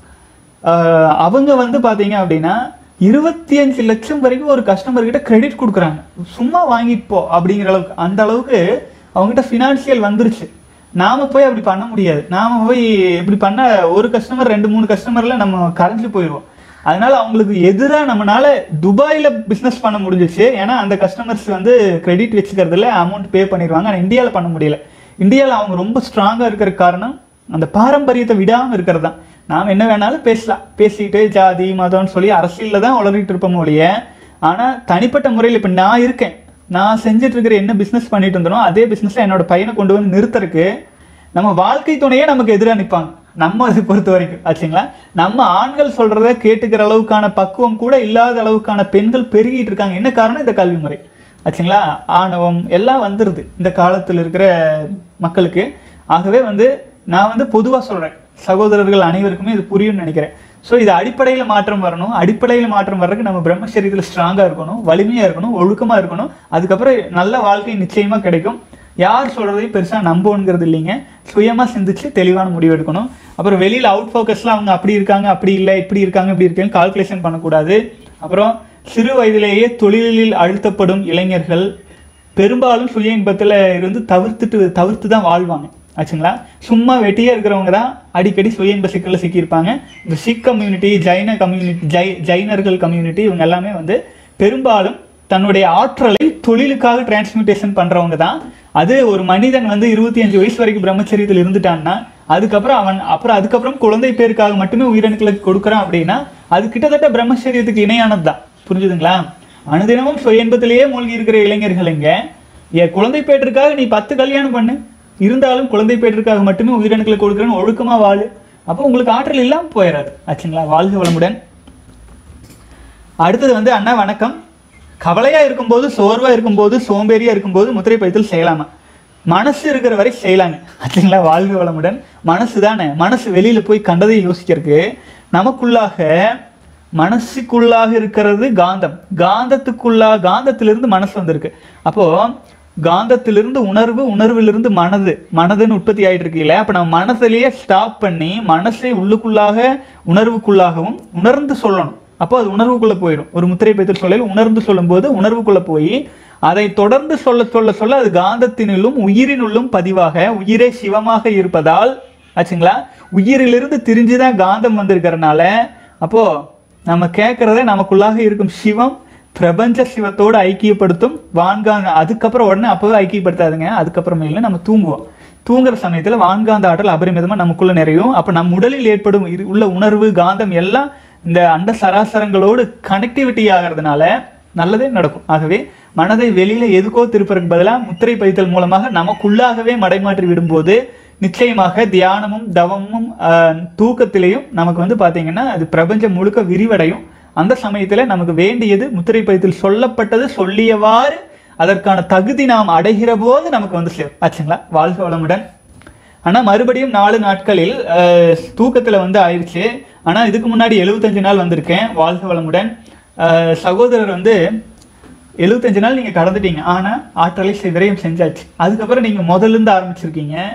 Speaker 1: ஆஹ் அவங்க வந்து பாத்தீங்க அப்படின்னா இருபத்தி அஞ்சு லட்சம் வரைக்கும் ஒரு கஸ்டமர் கிட்ட கிரெடிட் கொடுக்குறாங்க சும்மா வாங்கிட்டு போ அப்படிங்கிற அளவுக்கு அந்த அளவுக்கு அவங்ககிட்ட ஃபினான்ஷியல் வந்துருச்சு நாம போய் அப்படி பண்ண முடியாது நாம போய் இப்படி பண்ண ஒரு கஸ்டமர் ரெண்டு மூணு கஸ்டமர்ல நம்ம கரைஞ்சு போயிடுவோம் அதனால அவங்களுக்கு எதிராக நம்மனால துபாயில பிசினஸ் பண்ண முடிஞ்சிச்சு ஏன்னா அந்த கஸ்டமர்ஸ் வந்து கிரெடிட் வச்சுக்கிறதுல அமௌண்ட் பே பண்ணிடுவாங்க ஆனால் இந்தியாவில் பண்ண முடியல இந்தியாவில் அவங்க ரொம்ப ஸ்ட்ராங்காக இருக்கிற காரணம் அந்த பாரம்பரியத்தை விடாமல் இருக்கிறது தான் நாம் என்ன வேணாலும் பேசலாம் பேசிட்டு ஜாதி மதம்னு சொல்லி அரசியலில் தான் உளறிட்டு இருப்போம் ஒழிய ஆனால் தனிப்பட்ட முறையில் இப்போ நான் இருக்கேன் நான் செஞ்சுட்டு இருக்கிற என்ன பிஸ்னஸ் பண்ணிட்டு இருந்தனோ அதே பிஸ்னஸில் என்னோட பையனை கொண்டு வந்து நிறுத்தறதுக்கு நம்ம வாழ்க்கை துணையே நமக்கு எதிராக நிற்பாங்க நம்ம அதை பொறுத்த வரைக்கும் ஆச்சுங்களா நம்ம ஆண்கள் சொல்றத கேட்டுக்கிற அளவுக்கான பக்குவம் கூட இல்லாத அளவுக்கான பெண்கள் பெருகிட்டு இருக்காங்க என்ன காரணம் இந்த கல்வி முறை ஆச்சுங்களா ஆணவம் எல்லாம் வந்துருது இந்த காலத்தில் இருக்கிற மக்களுக்கு ஆகவே வந்து நான் வந்து பொதுவாக சொல்றேன் சகோதரர்கள் அனைவருக்குமே இது புரியும்னு நினைக்கிறேன் ஸோ இது அடிப்படையில் மாற்றம் வரணும் அடிப்படையில் மாற்றம் வர்றதுக்கு நம்ம பிரம்மச்சரியத்தில் ஸ்ட்ராங்காக இருக்கணும் வலிமையாக இருக்கணும் ஒழுக்கமாக இருக்கணும் அதுக்கப்புறம் நல்ல வாழ்க்கை நிச்சயமாக கிடைக்கும் யார் சொல்றதையும் பெருசாக நம்புங்கிறது இல்லைங்க சுயமாக சிந்திச்சு தெளிவான முடிவு எடுக்கணும் அப்புறம் வெளியில் அவுட் ஃபோக்கஸ்லாம் அவங்க அப்படி இருக்காங்க அப்படி இல்லை இப்படி இருக்காங்க இப்படி இருக்காங்க கால்குலேஷன் பண்ணக்கூடாது அப்புறம் சிறு வயதிலேயே தொழிலில் அழுத்தப்படும் இளைஞர்கள் பெரும்பாலும் சுய இன்பத்தில் இருந்து தவிர்த்துட்டு தவிர்த்து தான் வாழ்வாங்க ஆச்சுங்களா சும்மா வெட்டியே இருக்கிறவங்க தான் அடிக்கடி சுய இன்ப சிக்கலில் சிக்கியிருப்பாங்க இந்த சிக் கம்யூனிட்டி ஜைன கம்யூனிட்டி ஜை ஜைனர்கள் கம்யூனிட்டி இவங்க எல்லாமே வந்து பெரும்பாலும் தன்னுடைய ஆற்றலை தொழிலுக்காக டிரான்ஸ்மியூட்டேஷன் பண்றவங்க தான் அது ஒரு மனிதன் வந்து இருபத்தி அஞ்சு வயசு வரைக்கும் பிரம்மச்சரியத்தில் இருந்துட்டான்னா அதுக்கப்புறம் அவன் அப்புறம் அதுக்கப்புறம் குழந்தை பேருக்காக மட்டுமே உயிரணுக்களுக்கு கொடுக்குறான் அப்படின்னா அது கிட்டத்தட்ட பிரம்மச்சரியத்துக்கு இணையானது தான் புரிஞ்சுதுங்களா அனுதினமும் சுய இன்பத்திலேயே மூழ்கி இருக்கிற இளைஞர்கள் இங்க என் குழந்தை பேட்டிற்காக நீ பத்து கல்யாணம் பண்ணு இருந்தாலும் குழந்தை பேட்டிற்காக மட்டுமே உயிரணுக்களை கொடுக்குறேன்னு ஒழுக்கமா வாழு அப்போ உங்களுக்கு ஆற்றல் இல்லாம போயிடாது ஆச்சுங்களா வாழ்க வளமுடன் அடுத்தது வந்து அண்ணா வணக்கம் கவலையா இருக்கும்போது சோர்வா இருக்கும்போது சோம்பேறியா இருக்கும்போது முத்திரை பயத்தில் செய்யலாமா மனசு இருக்கிற வரை செய்யலாங்க ஆச்சுங்களா வாழ்க வளமுடன் மனசு தானே மனசு வெளியில போய் கண்டதை யோசிக்கிறதுக்கு நமக்குள்ளாக மனசுக்குள்ளாக இருக்கிறது காந்தம் காந்தத்துக்குள்ளா காந்தத்திலிருந்து மனசு வந்திருக்கு அப்போ காந்தத்திலிருந்து உணர்வு உணர்விலிருந்து மனது மனதுன்னு உற்பத்தி ஆயிட்டு இருக்குல்ல அப்ப நம்ம மனசுலயே ஸ்டாப் பண்ணி மனசை உள்ளுக்குள்ளாக உணர்வுக்குள்ளாகவும் உணர்ந்து சொல்லணும் அப்போ அது உணர்வுக்குள்ள போயிடும் ஒரு முத்திரை பைத்தல் சொல்லல உணர்ந்து சொல்லும்போது உணர்வுக்குள்ள போய் அதை தொடர்ந்து சொல்ல சொல்ல சொல்ல அது காந்தத்தினுள்ளும் உயிரினுள்ளும் பதிவாக உயிரே சிவமாக இருப்பதால் ஆச்சுங்களா உயிரிலிருந்து திரிஞ்சுதான் காந்தம் வந்திருக்கிறனால அப்போ நம்ம கேட்கறத நமக்குள்ளாக இருக்கும் சிவம் பிரபஞ்ச சிவத்தோடு ஐக்கியப்படுத்தும் வான்காந்த அதுக்கப்புறம் உடனே அப்பவே ஐக்கியப்படுத்தாதுங்க அதுக்கப்புறமேல நம்ம தூங்குவோம் தூங்குற சமயத்துல வான்காந்த ஆற்றல் அபரிமிதமா நமக்குள்ள நிறையும் அப்ப நம் உடலில் ஏற்படும் இரு- உள்ள உணர்வு காந்தம் எல்லாம் இந்த அண்ட சராசரங்களோடு கனெக்டிவிட்டி ஆகிறதுனால நல்லதே நடக்கும் ஆகவே மனதை வெளியில எதுக்கோ திருப்பதற்கு பதிலா முத்திரை பதித்தல் மூலமாக நமக்குள்ளாகவே மடைமாற்றி விடும்போது நிச்சயமாக தியானமும் தவமும் ஆஹ், தூக்கத்திலையும் நமக்கு வந்து பாத்தீங்கன்னா அது பிரபஞ்சம் முழுக்க விரிவடையும் அந்த சமயத்துல நமக்கு வேண்டியது முத்திரை பதித்தில் சொல்லப்பட்டது சொல்லியவாறு அதற்கான தகுதி நாம் அடைகிற போது நமக்கு வந்து சேரும் ஆச்சுங்களா வாழ்க வளமுடன் ஆனா மறுபடியும் நாலு நாட்களில் அஹ், தூக்கத்துல வந்து ஆயிடுச்சு ஆனா இதுக்கு முன்னாடி எழுபத்தஞ்சு நாள் வந்திருக்கேன் வாழ்க வளமுடன் அஹ், சகோதரர் வந்து எழுபத்தஞ்சு நாள் நீங்க கடந்துட்டீங்க ஆனா ஆற்றலை சிதறையும் செஞ்சாச்சு அதுக்கப்புறம் நீங்க முதல்ல இருந்து ஆரம்பிச்சிருக்கீங்க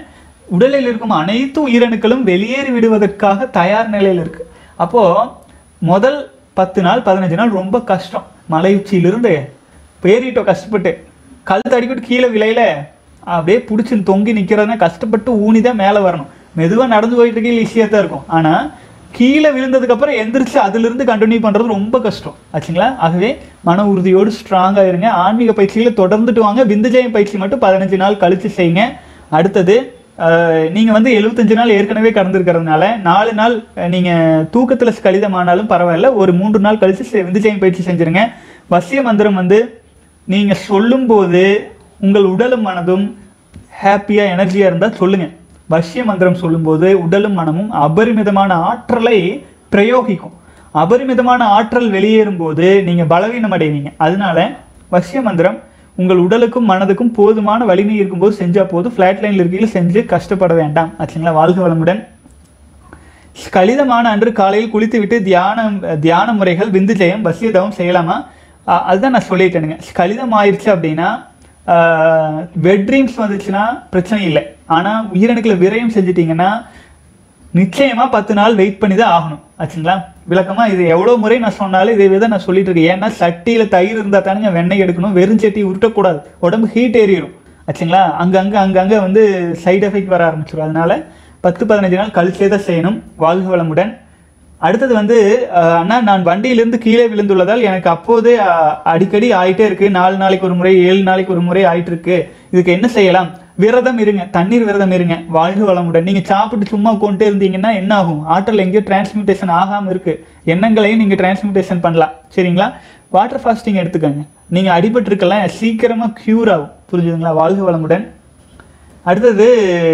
Speaker 1: உடலில் இருக்கும் அனைத்து உயிரணுக்களும் வெளியேறி விடுவதற்காக தயார் நிலையில் இருக்கு அப்போ முதல் பத்து நாள் பதினஞ்சு நாள் ரொம்ப கஷ்டம் மலை உச்சியிலிருந்து பேரிட்டோம் கஷ்டப்பட்டு கல் தடிக்கிட்டு கீழே விலையில அப்படியே பிடிச்சி தொங்கி நிற்கிறதுனா கஷ்டப்பட்டு ஊனி தான் மேலே வரணும் மெதுவாக நடந்து போயிட்டு இருக்கையில் ஈஸியாக தான் இருக்கும் ஆனால் கீழே விழுந்ததுக்கு அப்புறம் எந்திரிச்சு அதிலிருந்து கண்டினியூ பண்ணுறது ரொம்ப கஷ்டம் ஆச்சுங்களா ஆகவே மன உறுதியோடு ஸ்ட்ராங்காக இருங்க ஆன்மீக பயிற்சியில தொடர்ந்துட்டு வாங்க விந்துஜயம் பயிற்சி மட்டும் பதினஞ்சு நாள் கழிச்சு செய்யுங்க அடுத்தது அஹ், நீங்க வந்து எழுபத்தஞ்சு நாள் ஏற்கனவே கடந்திருக்கிறதுனால நாலு நாள் அஹ், நீங்க தூக்கத்துல கடிதமானாலும் பரவாயில்ல ஒரு மூன்று நாள் கழிச்சு செ- விந்துஜயம் பயிற்சி செஞ்சிருங்க வசிய மந்திரம் வந்து நீங்க சொல்லும்போது உங்கள் உடலும் மனதும் ஹாப்பியா எனர்ஜியா இருந்தா சொல்லுங்க வசிய மந்திரம் சொல்லும்போது உடலும் மனமும் அபரிமிதமான ஆற்றலை பிரயோகிக்கும் அபரிமிதமான ஆற்றல் வெளியேறும் போது நீங்க பலவீனம் அடைவீங்க அதனால வசிய மந்திரம் உங்கள் உடலுக்கும் மனதுக்கும் போதுமான வலிமை இருக்கும்போது செஞ்சா போதும் ஃபிளாட் லைன்ல இருக்கையில் செஞ்சு கஷ்டப்பட வேண்டாம் ஆச்சுங்களா வாழ்க வளமுடன் கலிதமான அன்று காலையில் குளித்துவிட்டு தியானம் தியான முறைகள் விந்து ஜெயம் வசிய தவம் செய்யலாமா அஹ் அதுதான் நான் சொல்லிட்டேனுங்க கலிதம் ஆயிடுச்சு அப்படின்னா வெட் ட்ரீம்ஸ் வந்துச்சுன்னா பிரச்சனை இல்லை ஆனால் உயிரணுக்களை விரயம் செஞ்சிட்டீங்கன்னா நிச்சயமா பத்து நாள் வெயிட் பண்ணி தான் ஆகணும் ஆச்சுங்களா விளக்கமா இது எவ்வளவு முறை நான் சொன்னாலும் இதை வித நான் சொல்லிட்டு இருக்கேன் ஏன்னா சட்டியில தயிர் இருந்தா தானுங்க வெண்ணெய் எடுக்கணும் வெறும் சட்டி உருட்டக்கூடாது உடம்பு ஹீட் ஏறிடும் ஆச்சுங்களா அங்கங்க அங்கங்க வந்து சைடு எஃபெக்ட் வர ஆரம்பிச்சிடும் அதனால பத்து பதினஞ்சு நாள் கழிச்சே தான் செய்யணும் வாழ்க வளமுடன் அடுத்தது வந்து அஹ், அண்ணா நான் வண்டியிலிருந்து கீழே விழுந்துள்ளதால் எனக்கு அப்போதே அஹ், அடிக்கடி ஆயிட்டே இருக்கு நாலு நாளைக்கு ஒரு முறை ஏழு நாளைக்கு ஒரு முறை ஆயிட்டு இருக்கு இதுக்கு என்ன செய்யலாம் விரதம் இருங்க தண்ணீர் விரதம் இருங்க வாழ்க வளமுடன் நீங்க சாப்பிட்டு சும்மா கொண்டே இருந்தீங்கன்னா என்ன ஆகும் ஆற்றல் எங்கேயோ டிரான்ஸ்மியூட்டேஷன் ஆகாம இருக்கு எண்ணங்களையும் நீங்க டிரான்ஸ்மியூட்டேஷன் பண்ணலாம் சரிங்களா வாட்டர் ஃபாஸ்டிங் எடுத்துக்கோங்க நீங்க அடிபட்டிருக்கலாம் சீக்கிரமா கியூர் ஆகும் புரிஞ்சுதுங்களா வாழ்க வளமுடன் அடுத்தது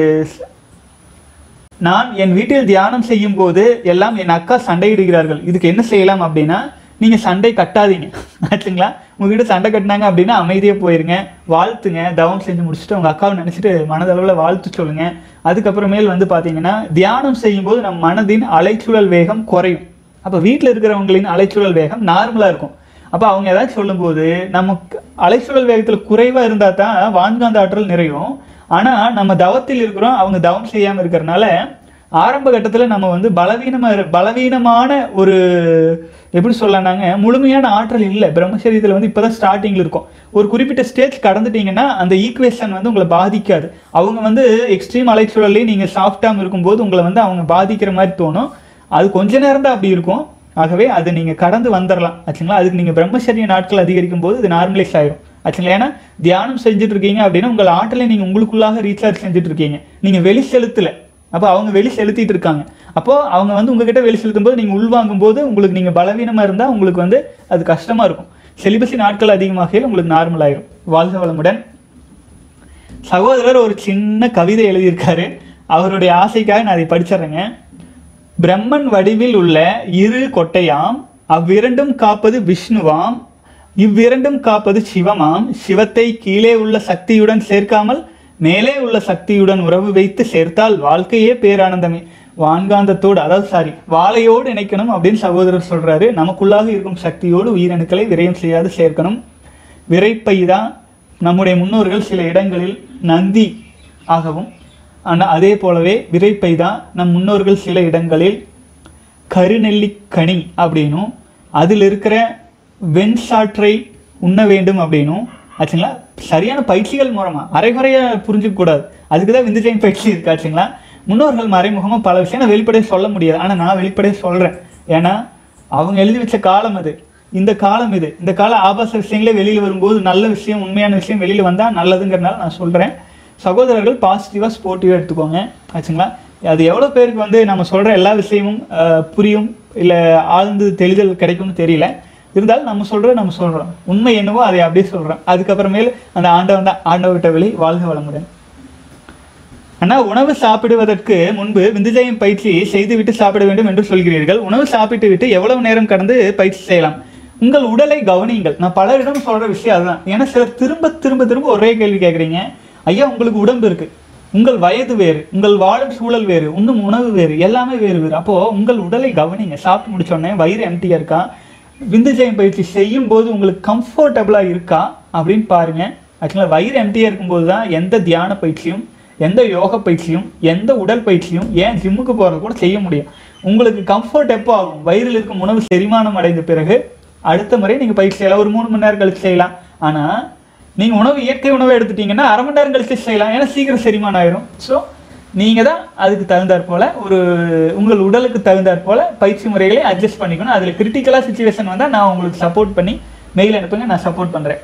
Speaker 1: நான் என் வீட்டில் தியானம் செய்யும் போது எல்லாம் என் அக்கா சண்டையிடுகிறார்கள் இதுக்கு என்ன செய்யலாம் அப்படின்னா நீங்க சண்டை கட்டாதீங்க ஆச்சுங்களா உங்ககிட்ட சண்டை கட்டினாங்க அப்படின்னா அமைதியா போயிருங்க வாழ்த்துங்க தவம் செஞ்சு முடிச்சுட்டு உங்க அக்காவை நினைச்சிட்டு மனதளவுல வாழ்த்து சொல்லுங்க அதுக்கப்புறமேல் வந்து பாத்தீங்கன்னா தியானம் செய்யும் போது நம் மனதின் அலைச்சூழல் வேகம் குறையும் அப்ப வீட்டில் இருக்கிறவங்களின் அலைச்சூழல் வேகம் நார்மலா இருக்கும் அப்ப அவங்க ஏதாச்சும் சொல்லும்போது நமக்கு அலைச்சூழல் வேகத்துல குறைவா இருந்தா தான் வான்காந்த ஆற்றல் நிறையும் ஆனா நம்ம தவத்தில் இருக்கிறோம் அவங்க தவம் செய்யாம இருக்கிறனால ஆரம்ப கட்டத்துல நம்ம வந்து பலவீனமா இரு- பலவீனமான ஒரு எப்படி சொல்லலாங்க முழுமையான ஆற்றல் இல்லை பிரம்மச்சரியத்துல வந்து இப்பதான் ஸ்டார்டிங்ல இருக்கும் ஒரு குறிப்பிட்ட ஸ்டேஜ் கடந்துட்டீங்கன்னா அந்த ஈக்குவேஷன் வந்து உங்களை பாதிக்காது அவங்க வந்து எக்ஸ்ட்ரீம் அலைச்சூழல்லையும் நீங்க சாஃப்டாக இருக்கும்போது உங்களை வந்து அவங்க பாதிக்கிற மாதிரி தோணும் அது கொஞ்ச நேரம் தான் அப்படி இருக்கும் ஆகவே அது நீங்க கடந்து வந்துடலாம் ஆச்சுங்களா அதுக்கு நீங்க பிரம்மச்சரிய நாட்கள் அதிகரிக்கும் போது இது நார்மலைஸ் ஆயிரும் ஆச்சுங்களா ஏன்னா தியானம் செஞ்சுட்டு இருக்கீங்க அப்படின்னா உங்கள் ஆற்றலை நீங்க உங்களுக்குள்ளாக ரீசார்ஜ் செஞ்சுட்டு இருக்கீங்க நீங்க வெளி செலுத்தல அப்போ அவங்க வெளி செலுத்திட்டு இருக்காங்க அப்போ அவங்க வந்து உங்ககிட்ட வெளி செலுத்தும் போது நீங்க உள்வாங்கும் போது உங்களுக்கு நீங்க பலவீனமா இருந்தா உங்களுக்கு வந்து அது கஷ்டமா இருக்கும் செலிபஸி நாட்கள் அதிகமாகையில் உங்களுக்கு நார்மல் ஆயிரும் வாழ்க வளமுடன் சகோதரர் ஒரு சின்ன கவிதை எழுதியிருக்காரு அவருடைய ஆசைக்காக நான் அதை படிச்சிடுறேங்க பிரம்மன் வடிவில் உள்ள இரு கொட்டையாம் அவ்விரண்டும் காப்பது விஷ்ணுவாம் இவ்விரண்டும் காப்பது சிவமாம் சிவத்தை கீழே உள்ள சக்தியுடன் சேர்க்காமல் மேலே உள்ள சக்தியுடன் உறவு வைத்து சேர்த்தால் வாழ்க்கையே பேரானந்தமே வான்காந்தத்தோடு அதாவது சாரி வாழையோடு இணைக்கணும் அப்படின்னு சகோதரர் சொல்றாரு நமக்குள்ளாக இருக்கும் சக்தியோடு உயிரணுக்களை விரயம் செய்யாது சேர்க்கணும் விரைப்பை தான் நம்முடைய முன்னோர்கள் சில இடங்களில் நந்தி ஆகவும் ஆனால் அதே போலவே விரைப்பை தான் நம் முன்னோர்கள் சில இடங்களில் கருநெல்லிக்கனி அப்படின்னும் அதில் இருக்கிற வெண்சாற்றை உண்ண வேண்டும் அப்படின்னும் ஆச்சுங்களா சரியான பயிற்சிகள் மூலமா அரைகுறைய புரிஞ்சுக்க கூடாது அதுக்கு தான் விந்துஜயம் பயிற்சி இருக்கு ஆச்சுங்களா முன்னோர்கள் மறைமுகமா பல விஷயம் நான் வெளிப்படையாக சொல்ல முடியாது ஆனால் நான் வெளிப்படையாக சொல்றேன் ஏன்னா அவங்க எழுதி வச்ச காலம் அது இந்த காலம் இது இந்த கால ஆபாச விஷயங்களே வெளியில் வரும்போது நல்ல விஷயம் உண்மையான விஷயம் வெளியில் வந்தால் நல்லதுங்கிறனால நான் சொல்கிறேன் சகோதரர்கள் பாசிட்டிவாக ஸ்போர்ட்டிவாக எடுத்துக்கோங்க ஆச்சுங்களா அது எவ்வளோ பேருக்கு வந்து நம்ம சொல்கிற எல்லா விஷயமும் அஹ், புரியும் இல்லை ஆழ்ந்து தெளிதல் கிடைக்கும்னு தெரியல இருந்தாலும் நம்ம சொல்கிறத நம்ம சொல்கிறோம் உண்மை என்னவோ அதை அப்படியே சொல்கிறோம் அதுக்கப்புறமேல் அந்த ஆண்டவன் தான் ஆண்டவர்கிட்ட வெளி வாழ்க வளமுடன் அண்ணா உணவு சாப்பிடுவதற்கு முன்பு விந்துஜயம் பயிற்சி செய்துவிட்டு சாப்பிட வேண்டும் என்று சொல்கிறீர்கள் உணவு சாப்பிட்டு விட்டு எவ்வளவு நேரம் கடந்து பயிற்சி செய்யலாம் உங்கள் உடலை கவனியுங்கள் நான் பலரிடம் சொல்ற விஷயம் அதுதான் ஏன்னா சிலர் திரும்ப திரும்ப திரும்ப ஒரே கேள்வி கேட்குறீங்க ஐயா உங்களுக்கு உடம்பு இருக்கு உங்கள் வயது வேறு உங்கள் வாழும் சூழல் வேறு இன்னும் உணவு வேறு எல்லாமே வேறு வேறு அப்போ உங்கள் உடலை கவனிங்க சாப்பிட்டு முடிச்ச உடனே வயிறு எம்டியா இருக்கா விந்துஜயம் பயிற்சி செய்யும் போது உங்களுக்கு கம்ஃபர்டபுளா இருக்கா அப்படின்னு பாருங்க ஆக்சுவலாக வயிறு எம்டியா இருக்கும்போது தான் எந்த தியான பயிற்சியும் எந்த யோக பயிற்சியும் எந்த உடல் பயிற்சியும் ஏன் ஜிம்முக்கு போகிறது கூட செய்ய முடியும் உங்களுக்கு கம்ஃபர்ட் எப்போ ஆகும் வயிறில் இருக்கும் உணவு செரிமானம் அடைந்த பிறகு அடுத்த முறை நீங்கள் பயிற்சி செய்யலாம் ஒரு மூணு மணி நேரம் கழிச்சு செய்யலாம் ஆனால் நீங்கள் உணவு இயற்கை உணவை எடுத்துட்டீங்கன்னா அரை மணி நேரம் கழிச்சு செய்யலாம் ஏன்னா சீக்கிரம் செரிமானம் ஆயிரும் ஸோ நீங்கள் தான் அதுக்கு தகுந்தாற் போல ஒரு உங்கள் உடலுக்கு தகுந்தாற் போல பயிற்சி முறைகளை அட்ஜஸ்ட் பண்ணிக்கணும் அதில் கிரிட்டிக்கலாக சுச்சுவேஷன் வந்தால் நான் உங்களுக்கு சப்போர்ட் பண்ணி மெயில் அனுப்புங்க நான் சப்போர்ட் பண்ணுறேன்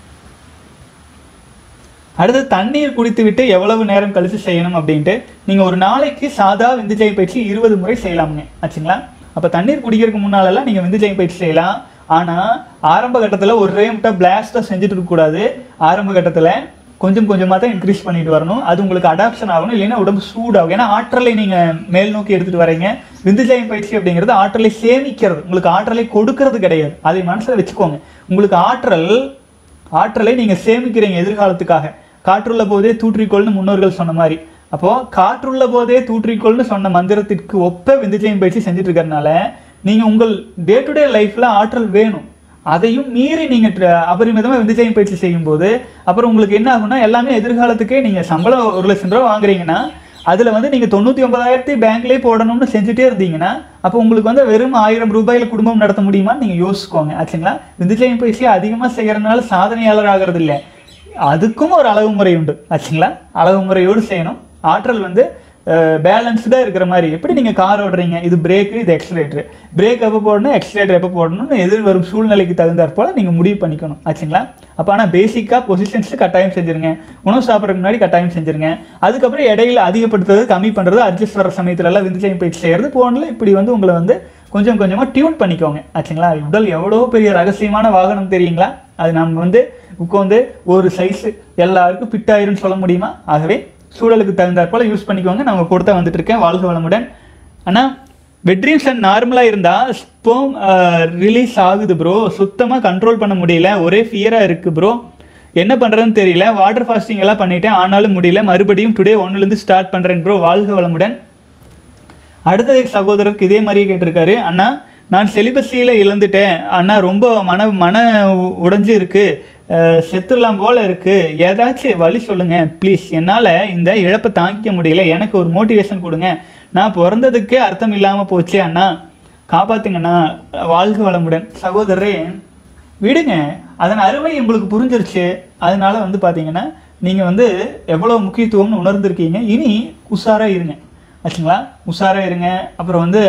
Speaker 1: அடுத்து தண்ணீர் குடித்து விட்டு எவ்வளவு நேரம் கழிச்சு செய்யணும் அப்படின்ட்டு நீங்கள் ஒரு நாளைக்கு சாதா விந்துஜெய பயிற்சி இருபது முறை செய்யலாமுங்க ஆச்சுங்களா அப்போ தண்ணீர் குடிக்கிறதுக்கு முன்னாலெல்லாம் நீங்கள் விந்துஜெய பயிற்சி செய்யலாம் ஆனால் ஆரம்ப கட்டத்தில் ஒரே முட்டை பிளாஸ்டாக செஞ்சுட்டு இருக்கக்கூடாது ஆரம்ப கட்டத்தில் கொஞ்சம் கொஞ்சமாக தான் இன்க்ரீஸ் பண்ணிட்டு வரணும் அது உங்களுக்கு அடாப்ஷன் ஆகணும் இல்லைன்னா உடம்பு சூடாகும் ஏன்னா ஆற்றலை நீங்கள் மேல் நோக்கி எடுத்துகிட்டு வரீங்க விந்துஜயம் பயிற்சி அப்படிங்கிறது ஆற்றலை சேமிக்கிறது உங்களுக்கு ஆற்றலை கொடுக்கறது கிடையாது அதை மனசில் வச்சுக்கோங்க உங்களுக்கு ஆற்றல் ஆற்றலை நீங்கள் சேமிக்கிறீங்க எதிர்காலத்துக்காக காற்றுள்ள போதே தூற்றிக்கொள்னு முன்னோர்கள் சொன்ன மாதிரி அப்போ காற்றுள்ள போதே தூற்றிக்கொள்னு சொன்ன மந்திரத்திற்கு ஒப்ப விந்துஜயம் பயிற்சி செஞ்சுட்டு இருக்கறனால நீங்க உங்கள் டே டு டே லைஃப்ல ஆற்றல் வேணும் அதையும் மீறி நீங்க ட்ர- அபரிமிதமா விந்துஜயம் பயிற்சி செய்யும்போது அப்புறம் உங்களுக்கு என்ன ஆகும்னா எல்லாமே எதிர்காலத்துக்கே நீங்க சம்பளம் ஒரு லட்சம் ரூபா வாங்குறீங்கன்னா அதுல வந்து நீங்க தொண்ணூத்தி ஒன்பதாயிரத்தி பேங்க்லயே போடணும்னு செஞ்சுட்டே இருந்தீங்கன்னா அப்போ உங்களுக்கு வந்து வெறும் ஆயிரம் ரூபாயில குடும்பம் நடத்த முடியுமான்னு நீங்க யோசிச்சுக்கோங்க ஆச்சுங்களா விந்துஜயம் பயிற்சி அதிகமா செய்யறதுனால சாதனையாளர் ஆகிறது இல்லை அதுக்கும் ஒரு அளவு முறை உண்டு ஆச்சுங்களா அளவு முறையோடு செய்யணும் ஆற்றல் வந்து பேலன்ஸ்டாக இருக்கிற மாதிரி எப்படி நீங்கள் கார் ஓடுறீங்க இது பிரேக்கு இது எக்ஸலேட்டர் பிரேக் எப்போ போடணும் எக்ஸலேட்டர் எப்போ போடணும்னு எதிர் வரும் சூழ்நிலைக்கு தகுந்தாற் போல நீங்கள் முடிவு பண்ணிக்கணும் ஆச்சுங்களா அப்போ ஆனால் பேசிக்காக பொசிஷன்ஸ் கட்டாயம் செஞ்சுருங்க உணவு சாப்பிட்றதுக்கு முன்னாடி கட்டாயம் செஞ்சுருங்க அதுக்கப்புறம் இடையில அதிகப்படுத்துறது கம்மி பண்ணுறது அட்ஜஸ்ட் வர சமயத்துல எல்லாம் விந்துச்சயம் பயிற்சி செய்கிறது போனில் இப்படி வந்து உங்களை வந்து கொஞ்சம் கொஞ்சமாக டியூன் பண்ணிக்கோங்க ஆச்சுங்களா உடல் எவ்வளோ பெரிய ரகசியமான வாகனம் தெரியுங்களா அது நம்ம வந்து உட்காந்து ஒரு சைஸ் எல்லாருக்கும் ஃபிட் ஆயிரும்னு சொல்ல முடியுமா ஆகவே சூழலுக்கு தகுந்தாற் போல யூஸ் பண்ணிக்கோங்க நான் உங்க கொடுத்த வந்துட்டு இருக்கேன் வாழ்க வளமுடன் ஆனால் வெட்ரீம்ஸ் அண்ட் நார்மலாக இருந்தால் ஸ்போம் ரிலீஸ் ஆகுது ப்ரோ சுத்தமாக கண்ட்ரோல் பண்ண முடியல ஒரே ஃபியராக இருக்குது ப்ரோ என்ன பண்ணுறதுன்னு தெரியல வாட்டர் ஃபாஸ்டிங் எல்லாம் பண்ணிட்டேன் ஆனாலும் முடியல மறுபடியும் டுடே ஒன்னுலேருந்து ஸ்டார்ட் பண்ணுறேன் ப்ரோ வாழ்க வளமுடன் அடுத்த சகோதரருக்கு இதே மாதிரியே கேட்டிருக்காரு அண்ணா நான் செலிபஸியில் இழந்துட்டேன் அண்ணா ரொம்ப மன மன உடைஞ்சு இருக்கு அஹ், செத்துடலாம் போல இருக்கு ஏதாச்சும் வழி சொல்லுங்க ப்ளீஸ் என்னால் இந்த இழப்பை தாங்கிக்க முடியல எனக்கு ஒரு மோட்டிவேஷன் கொடுங்க நான் பிறந்ததுக்கே அர்த்தம் இல்லாமல் போச்சே அண்ணா காப்பாத்துங்கண்ணா வாழ்க வளமுடன் சகோதரரே விடுங்க அதன் அருமை உங்களுக்கு புரிஞ்சிருச்சு அதனால வந்து பார்த்தீங்கன்னா நீங்கள் வந்து எவ்வளோ முக்கியத்துவம்னு உணர்ந்திருக்கீங்க இனி உஷாராக இருங்க ஆச்சுங்களா உஷாராக இருங்க அப்புறம் வந்து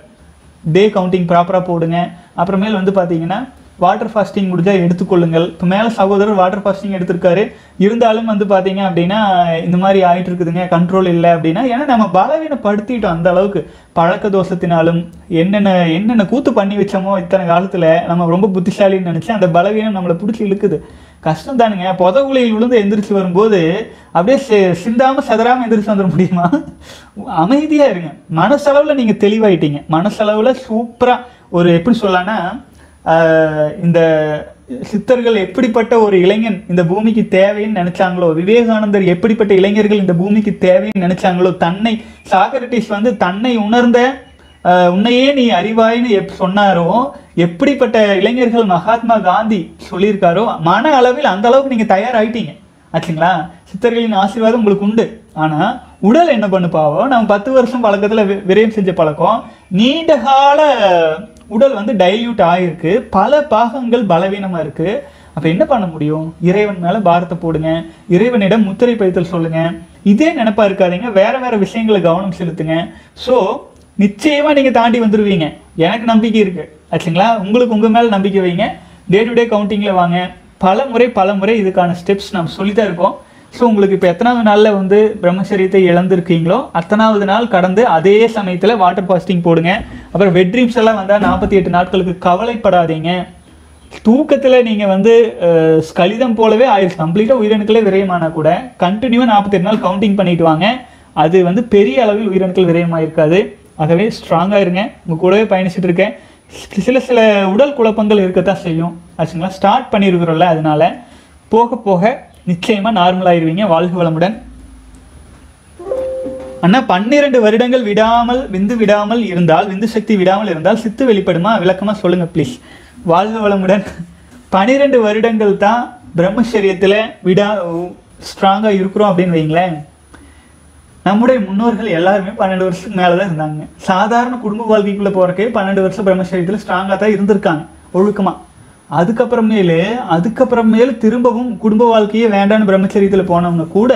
Speaker 1: டே கவுண்டிங் ப்ராப்பராக போடுங்க அப்புறமேல் வந்து பார்த்தீங்கன்னா வாட்டர் ஃபாஸ்டிங் முடிஞ்சால் எடுத்துக்கொள்ளுங்கள் இப்போ மேலே சகோதரர் வாட்டர் ஃபாஸ்டிங் எடுத்திருக்காரு இருந்தாலும் வந்து பார்த்தீங்க அப்படின்னா இந்த மாதிரி ஆயிட்டு இருக்குதுங்க கண்ட்ரோல் இல்லை அப்படின்னா ஏன்னா நம்ம பலவீனப்படுத்திட்டோம் அந்த அளவுக்கு பழக்க தோஷத்தினாலும் என்னென்ன என்னென்ன கூத்து பண்ணி வச்சோமோ இத்தனை காலத்தில் நம்ம ரொம்ப புத்திசாலின்னு நினச்சி அந்த பலவீனம் நம்மளை பிடிச்சி இழுக்குது கஷ்டம் தானுங்க புதவுலையில் விழுந்து எந்திரிச்சு வரும்போது அப்படியே சி- சிந்தாம செதறாம எந்திரிச்சு வந்துட முடியுமா அமைதியா இருங்க மனசளவுல நீங்க தெளிவாயிட்டீங்க மனசளவுல சூப்பரா ஒரு எப்படி சொல்லலாம்னா ஆஹ், இந்த சித்தர்கள் எப்படிப்பட்ட ஒரு இளைஞன் இந்த பூமிக்கு தேவைன்னு நினைச்சாங்களோ விவேகானந்தர் எப்படிப்பட்ட இளைஞர்கள் இந்த பூமிக்கு தேவைன்னு நினைச்சாங்களோ தன்னை சாக்ரட்டிஸ் வந்து தன்னை உணர்ந்த ஆஹ் உன்னையே நீ அறிவாய்னு எப் சொன்னாரோ எப்படிப்பட்ட இளைஞர்கள் மகாத்மா காந்தி சொல்லியிருக்காரோ மன அளவில் அந்த அளவுக்கு நீங்க தயாராயிட்டீங்க ஆச்சுங்களா சித்தர்களின் ஆசீர்வாதம் உங்களுக்கு உண்டு ஆனா உடல் என்ன பண்ணு பாவம் நம்ம பத்து வருஷம் பழக்கத்துல வி- விரயம் செஞ்ச பழக்கம் நீண்ட கால உடல் வந்து டைல்யூட் ஆயிருக்கு பல பாகங்கள் பலவீனமா இருக்கு அப்ப என்ன பண்ண முடியும் இறைவன் மேல பாரத்தை போடுங்க இறைவனிடம் முத்திரை பதித்தல் சொல்லுங்க இதே நினைப்பா இருக்காதீங்க வேற வேற விஷயங்களை கவனம் செலுத்துங்க சோ நிச்சயமா நீங்க தாண்டி வந்துருவீங்க எனக்கு நம்பிக்கை இருக்கு ஆச்சுங்களா உங்களுக்கு உங்க மேல நம்பிக்கை வைங்க டே டு டே கவுண்டிங்ல வாங்க பல முறை பல முறை இதுக்கான ஸ்டெப்ஸ் நம்ம சொல்லித்தான் இருக்கோம் ஸோ உங்களுக்கு இப்போ எத்தனாவது நாளில் வந்து பிரம்மச்சரியத்தை இழந்திருக்கீங்களோ அத்தனாவது நாள் கடந்து அதே சமயத்தில் வாட்டர் ஃபாஸ்டிங் போடுங்க அப்புறம் வெட் ட்ரீம்ஸ் எல்லாம் வந்தால் நாற்பத்தி எட்டு நாட்களுக்கு கவலைப்படாதீங்க தூக்கத்தில் நீங்கள் வந்து அஹ், ஸ்கலிதம் போலவே ஆயிடுச்சு கம்ப்ளீட்டாக உயிரணுக்களே விரயமானா கூட கண்டினியூவாக நாற்பத்தெட்டு நாள் கவுண்டிங் பண்ணிட்டு வாங்க அது வந்து பெரிய அளவில் உயிரணுக்கள் விரயமாயிருக்காது ஆகவே ஸ்ட்ராங்காக இருங்க உங்கள் கூடவே பயணிச்சுட்டு இருக்கேன் சி- சில சில உடல் குழப்பங்கள் இருக்கத்தான் செய்யும் ஆச்சுங்களா ஸ்டார்ட் பண்ணியிருக்கிறோம்ல அதனால போக போக நிச்சயமாக நார்மலாயிருவீங்க வாழ்க வளமுடன் அண்ணா பன்னிரண்டு வருடங்கள் விடாமல் விந்து விடாமல் இருந்தால் விந்து சக்தி விடாமல் இருந்தால் சித்து வெளிப்படுமா விளக்கமா சொல்லுங்க ப்ளீஸ் வாழ்க வளமுடன் பன்னிரெண்டு வருடங்கள் தான் பிரம்மச்சரியத்தில் விடா ஸ்ட்ராங்காக இருக்கிறோம் அப்படின்னு வைங்களேன் நம்முடைய முன்னோர்கள் எல்லாருமே பன்னெண்டு வருஷத்துக்கு மேலே தான் இருந்தாங்க சாதாரண குடும்ப வாழ்க்கைக்குள்ள போறக்கே பன்னெண்டு வருஷம் பிரம்மச்சரியத்தில் ஸ்ட்ராங்காக தான் இருந்திருக்காங்க ஒழுக்கமா அதுக்கப்புறமேலு அதுக்கப்புறமேலு திரும்பவும் குடும்ப வாழ்க்கையே வேண்டான்னு பிரம்மச்சரியத்தில் போனவங்க கூட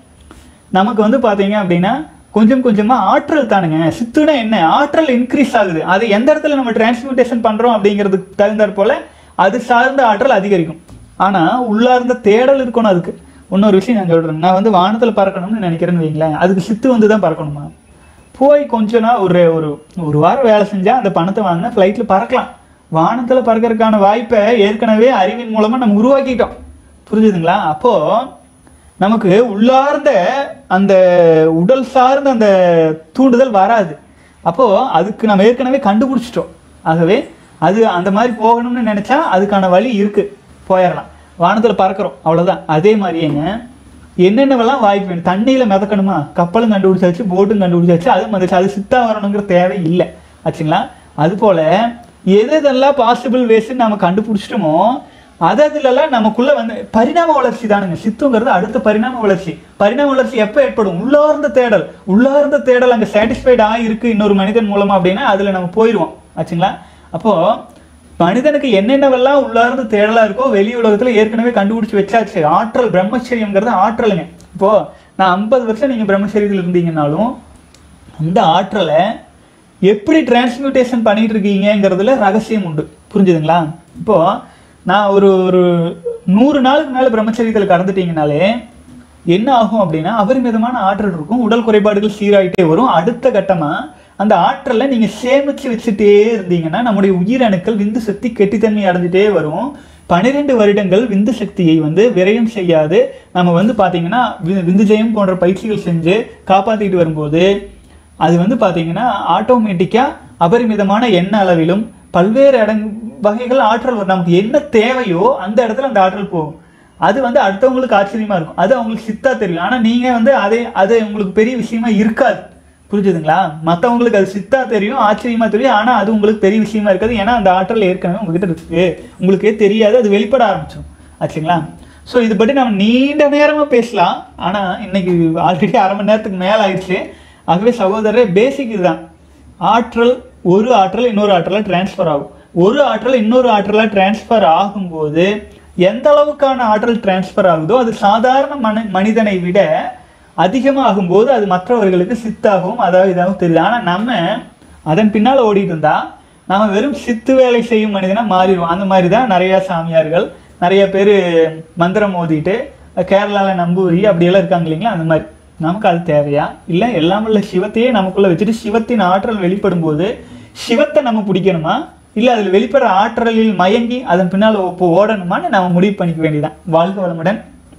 Speaker 1: நமக்கு வந்து பார்த்தீங்க அப்படின்னா கொஞ்சம் கொஞ்சமாக ஆற்றல் தானுங்க சித்துனா என்ன ஆற்றல் இன்க்ரீஸ் ஆகுது அது எந்த இடத்துல நம்ம டிரான்ஸ்மியூட்டேஷன் பண்ணுறோம் அப்படிங்கிறதுக்கு தகுந்தாற் போல அது சார்ந்த ஆற்றல் அதிகரிக்கும் ஆனால் உள்ளார்ந்த தேடல் இருக்கணும் அதுக்கு இன்னொரு விஷயம் நான் சொல்கிறேன் நான் வந்து வானத்தில் பறக்கணும்னு நினைக்கிறேன்னு வைங்களேன் அதுக்கு சித்து வந்து தான் பறக்கணுமா போய் கொஞ்ச நாள் ஒரு ஒரு ஒரு வாரம் வேலை செஞ்சால் அந்த பணத்தை வாங்கினா ஃப்ளைட்டில் பறக்கலாம் வானத்தில் பறக்கறதுக்கான வாய்ப்பை ஏற்கனவே அறிவின் மூலமாக நம்ம உருவாக்கிட்டோம் புரிஞ்சுதுங்களா அப்போது நமக்கு உள்ளார்ந்த அந்த உடல் சார்ந்த அந்த தூண்டுதல் வராது அப்போ அதுக்கு நம்ம ஏற்கனவே கண்டுபிடிச்சிட்டோம் ஆகவே அது அந்த மாதிரி போகணும்னு நினைச்சா அதுக்கான வழி இருக்கு போயிடலாம் வானத்தில் பறக்கிறோம் அவ்வளவுதான் அதே மாதிரியேங்க என்னென்னவெல்லாம் வாய்ப்பு வேணும் தண்ணியில மிதக்கணுமா கப்பலும் கண்டுபிடிச்சாச்சு போட்டும் கண்டுபிடிச்சாச்சு அது வந்துச்சு அது சித்தா வரணுங்கிற தேவை இல்லை ஆச்சுங்களா அது போல எது எதெல்லாம் பாசிபிள் வேஸ்ன்னு நம்ம கண்டுபிடிச்சிட்டோமோ அது அதுலலாம் நமக்குள்ள வந்து பரிணாம வளர்ச்சி தானுங்க சித்துங்கிறது அடுத்த பரிணாம வளர்ச்சி பரிணாம வளர்ச்சி எப்போ ஏற்படும் உள்ளார்ந்த தேடல் உள்ளார்ந்த தேடல் அங்கே சாட்டிஸ்ஃபைட் ஆகிருக்கு இன்னொரு மனிதன் மூலமா அப்படின்னா அதுல நம்ம போயிடுவோம் ஆச்சுங்களா அப்போ மனிதனுக்கு என்னென்னவெல்லாம் உள்ளார்ந்த தேடலா இருக்கோ வெளி உலகத்துல ஏற்கனவே கண்டுபிடிச்சு வச்சாச்சு ஆற்றல் பிரம்மச்சரியம்ங்கிறது ஆற்றலுங்க இப்போ நான் ஐம்பது வருஷம் நீங்க பிரம்மச்சரியத்தில் இருந்தீங்கன்னாலும் அந்த ஆற்றலை எப்படி டிரான்ஸ்மியூட்டேஷன் பண்ணிட்டு இருக்கீங்கங்கிறதுல ரகசியம் உண்டு புரிஞ்சுதுங்களா இப்போ நான் ஒரு ஒரு நூறு நாளுக்கு மேலே பிரம்மச்சரியத்தில் கடந்துட்டீங்கனாலே என்ன ஆகும் அப்படின்னா அபரிமிதமான ஆற்றல் இருக்கும் உடல் குறைபாடுகள் சீராயிட்டே வரும் அடுத்த கட்டமா அந்த ஆற்றலை நீங்க சேமிச்சு வச்சுட்டே இருந்தீங்கன்னா நம்முடைய உயிரணுக்கள் விந்து சக்தி கெட்டித்தன்மை அடைஞ்சிட்டே வரும் பன்னிரெண்டு வருடங்கள் விந்து சக்தியை வந்து விரயம் செய்யாது நம்ம வந்து பாத்தீங்கன்னா வி- விந்து ஜெயம் போன்ற பயிற்சிகள் செஞ்சு காப்பாத்திட்டு வரும்போது அது வந்து பார்த்தீங்கன்னா ஆட்டோமேட்டிக்காக அபரிமிதமான எண்ண அளவிலும் பல்வேறு இடங் வகைகள் ஆற்றல் வரும் நமக்கு என்ன தேவையோ அந்த இடத்துல அந்த ஆற்றல் போகும் அது வந்து அடுத்தவங்களுக்கு ஆச்சரியமா இருக்கும் அது அவங்களுக்கு சித்தா தெரியும் ஆனால் நீங்கள் வந்து அதே அது உங்களுக்கு பெரிய விஷயமா இருக்காது புரிஞ்சுதுங்களா மற்றவங்களுக்கு அது சித்தா தெரியும் ஆச்சரியமா தெரியும் ஆனால் அது உங்களுக்கு பெரிய விஷயமா இருக்காது ஏன்னா அந்த ஆற்றல் ஏற்கனவே உங்ககிட்ட இருக்கு உங்களுக்கே தெரியாது அது வெளிப்பட ஆரம்பிச்சிடும் ஆச்சுங்களா ஸோ இது பற்றி நம்ம நீண்ட நேரமாக பேசலாம் ஆனால் இன்னைக்கு ஆல்ரெடி அரை மணி நேரத்துக்கு மேலே ஆயிடுச்சு ஆகவே சகோதரரே பேசிக் இதுதான் ஆற்றல் ஒரு ஆற்றல் இன்னொரு ஆற்றலாக டிரான்ஸ்ஃபர் ஆகும் ஒரு ஆற்றல் இன்னொரு ஆற்றலாக டிரான்ஸ்ஃபர் ஆகும்போது எந்த அளவுக்கான ஆற்றல் டிரான்ஸ்ஃபர் ஆகுதோ அது சாதாரண மனி மனிதனை விட அதிகமாகும் போது அது மற்றவர்களுக்கு சித்தாகவும் அதாவது இதாகவும் தெரியுது ஆனால் நம்ம அதன் பின்னால் ஓடிட்டு இருந்தா நாம வெறும் சித்து வேலை செய்யும் மனிதனா மாறிடுவோம் அந்த மாதிரி தான் நிறைய சாமியார்கள் நிறைய பேர் மந்திரம் ஓதிட்டு கேரளால நம்பூரி அப்படியெல்லாம் இருக்காங்க இல்லைங்களா அந்த மாதிரி நமக்கு அது தேவையா இல்லை எல்லாம் உள்ள சிவத்தையே நமக்குள்ள வச்சுட்டு சிவத்தின் ஆற்றல் வெளிப்படும் போது சிவத்தை நம்ம பிடிக்கணுமா இல்லை அதில் வெளிப்படுற ஆற்றலில் மயங்கி அதன் பின்னால் இப்போ ஓடணுமான்னு நம்ம முடிவு பண்ணிக்க வேண்டியதான் வாழ்க வளமுடன்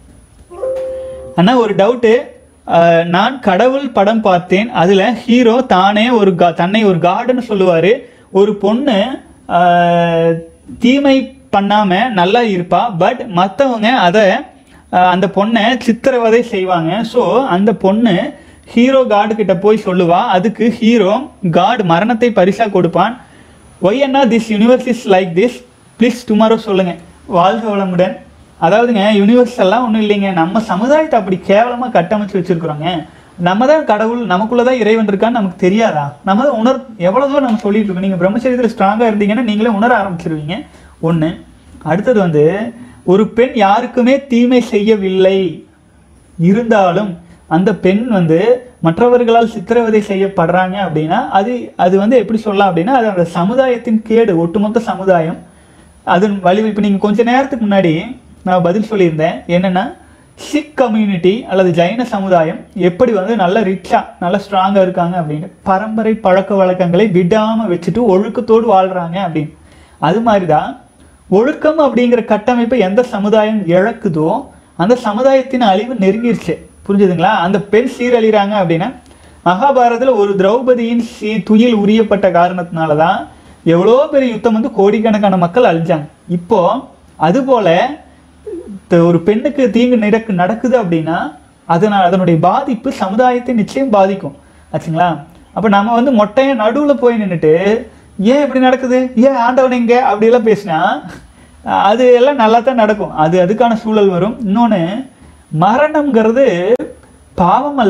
Speaker 1: அண்ணா ஒரு டவுட்டு நான் கடவுள் படம் பார்த்தேன் அதில் ஹீரோ தானே ஒரு கா தன்னை ஒரு காடுன்னு சொல்லுவார் ஒரு பொண்ணு ஆஹ், தீமை பண்ணாமல் நல்லா இருப்பா பட் மற்றவங்க அதை அந்த பொண்ணை சித்திரவதை செய்வாங்க ஸோ அந்த பொண்ணு ஹீரோ காடு கிட்ட போய் சொல்லுவா அதுக்கு ஹீரோ காட் மரணத்தை பரிசா கொடுப்பான் ஒய் அண்ணா this universe is like this please tomorrow சொல்லுங்க வாழ்க வளமுடன் அதாவதுங்க யூனிவர்ஸ் எல்லாம் ஒன்றும் இல்லைங்க நம்ம சமுதாயத்தை அப்படி கேவலமாக கட்டமைச்சு வச்சிருக்கிறோங்க நம்ம தான் கடவுள் நமக்குள்ள தான் இறைவன் இருக்கான்னு நமக்கு தெரியாதா நம்ம தான் உணர் எவ்வளோ நம்ம சொல்லிட்டு இருக்கோம் நீங்கள் பிரம்மச்சரியத்தில் ஸ்ட்ராங்காக இருந்தீங்கன்னா நீங்களே உணர ஆரம்பிச்சிருவீங்க ஒன்று அடுத்தது வந்து ஒரு பெண் யாருக்குமே தீமை செய்யவில்லை இருந்தாலும் அந்த பெண் வந்து மற்றவர்களால் சித்திரவதை செய்யப்படுறாங்க அப்படின்னா அது அது வந்து எப்படி சொல்லலாம் அப்படின்னா அது அந்த சமுதாயத்தின் கேடு ஒட்டுமொத்த சமுதாயம் அதன் வழி இப்போ நீங்கள் கொஞ்ச நேரத்துக்கு முன்னாடி நான் பதில் சொல்லியிருந்தேன் என்னன்னா சிக் கம்யூனிட்டி அல்லது ஜைன சமுதாயம் எப்படி வந்து நல்ல ரிச்சாக நல்ல ஸ்ட்ராங்காக இருக்காங்க அப்படின்னு பரம்பரை பழக்க வழக்கங்களை விடாமல் வச்சுட்டு ஒழுக்கத்தோடு வாழ்கிறாங்க அப்படின்னு அது மாதிரி தான் ஒழுக்கம் அப்படிங்கிற கட்டமைப்பை எந்த சமுதாயம் இழக்குதோ அந்த சமுதாயத்தின் அழிவு நெருங்கிருச்சு புரிஞ்சுதுங்களா அந்த பெண் சீரழிறாங்க அப்படின்னா மகாபாரதத்தில் ஒரு திரௌபதியின் சீ துயில் உரியப்பட்ட காரணத்தினால தான் எவ்வளோ பெரிய யுத்தம் வந்து கோடிக்கணக்கான மக்கள் அழிஞ்சாங்க இப்போ அதுபோல த- ஒரு பெண்ணுக்கு தீங்கு நடக்கு நடக்குது அப்படின்னா அதனால் அதனுடைய பாதிப்பு சமுதாயத்தை நிச்சயம் பாதிக்கும் ஆச்சுங்களா அப்போ நம்ம வந்து மொட்டையை நடுவில் போய் நின்றுட்டு ஏன் இப்படி நடக்குது ஏன் ஆண்டவன் எங்க அப்படியெல்லாம் பேசினா அஹ் அது எல்லாம் நல்லா தான் நடக்கும் அது அதுக்கான சூழல் வரும் இன்னொன்று மரணம்ங்கிறது பாவம் அல்ல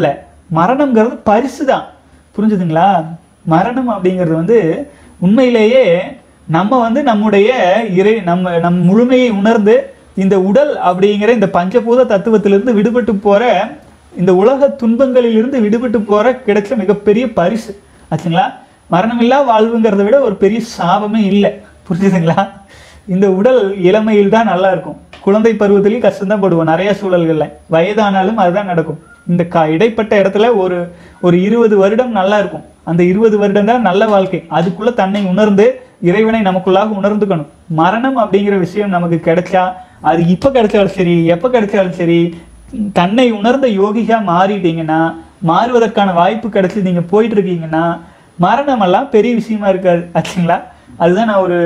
Speaker 1: மரணம்ங்கிறது பரிசு தான் புரிஞ்சுதுங்களா மரணம் அப்படிங்கிறது வந்து உண்மையிலேயே நம்ம வந்து நம்முடைய இறை நம்ம நம் முழுமையை உணர்ந்து இந்த உடல் அப்படிங்கிற இந்த பஞ்சபூத தத்துவத்திலிருந்து விடுபட்டு போற இந்த உலக துன்பங்களிலிருந்து விடுபட்டு போற கிடைச்ச மிகப்பெரிய பரிசு ஆச்சுங்களா மரணமில்லா வாழ்வுங்கிறத விட ஒரு பெரிய சாபமே இல்லை புரிஞ்சுதுங்களா இந்த உடல் இளமையில் தான் நல்லா இருக்கும் குழந்தை பருவத்திலேயும் கஷ்டம்தான் படுவோம் நிறைய சூழல்கள்ல வயதானாலும் அதுதான் நடக்கும் இந்த கா இடைப்பட்ட இடத்துல ஒரு ஒரு இருபது வருடம் நல்லா இருக்கும் அந்த இருபது வருடம் தான் நல்ல வாழ்க்கை அதுக்குள்ள தன்னை உணர்ந்து இறைவனை நமக்குள்ளாக உணர்ந்துக்கணும் மரணம் அப்படிங்கிற விஷயம் நமக்கு கிடைச்சா அது இப்ப கிடைச்சாலும் சரி எப்ப கிடைச்சாலும் சரி தன்னை உணர்ந்த யோகியா மாறிட்டீங்கன்னா மாறுவதற்கான வாய்ப்பு கிடைச்சி நீங்க போயிட்டு இருக்கீங்கன்னா மரணமெல்லாம் பெரிய விஷயமா இருக்காது ஆச்சுங்களா அதுதான் நான் ஒரு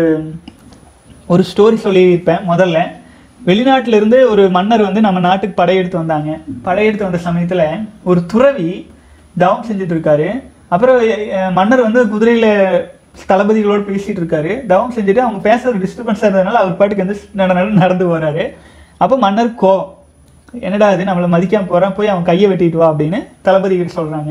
Speaker 1: ஒரு ஸ்டோரி சொல்லியிருப்பேன் முதல்ல வெளிநாட்டுல இருந்து ஒரு மன்னர் வந்து நம்ம நாட்டுக்கு படையெடுத்து வந்தாங்க படையெடுத்து வந்த சமயத்துல ஒரு துறவி தவம் செஞ்சுட்டு இருக்காரு அப்புறம் அஹ், மன்னர் வந்து குதிரையில தளபதிகளோடு பேசிட்டு இருக்காரு தவம் செஞ்சுட்டு அவங்க பேசுறது டிஸ்டர்பன்ஸாக இருந்ததுனால அவர் பாட்டுக்கு வந்து நட நட நடந்து போறாரு அப்போ மன்னர் கோவம் என்னடா இது நம்மளை மதிக்காம போறான் போய் அவன் கையை வெட்டிட்டு வா அப்படின்னு தளபதிகள் சொல்றாங்க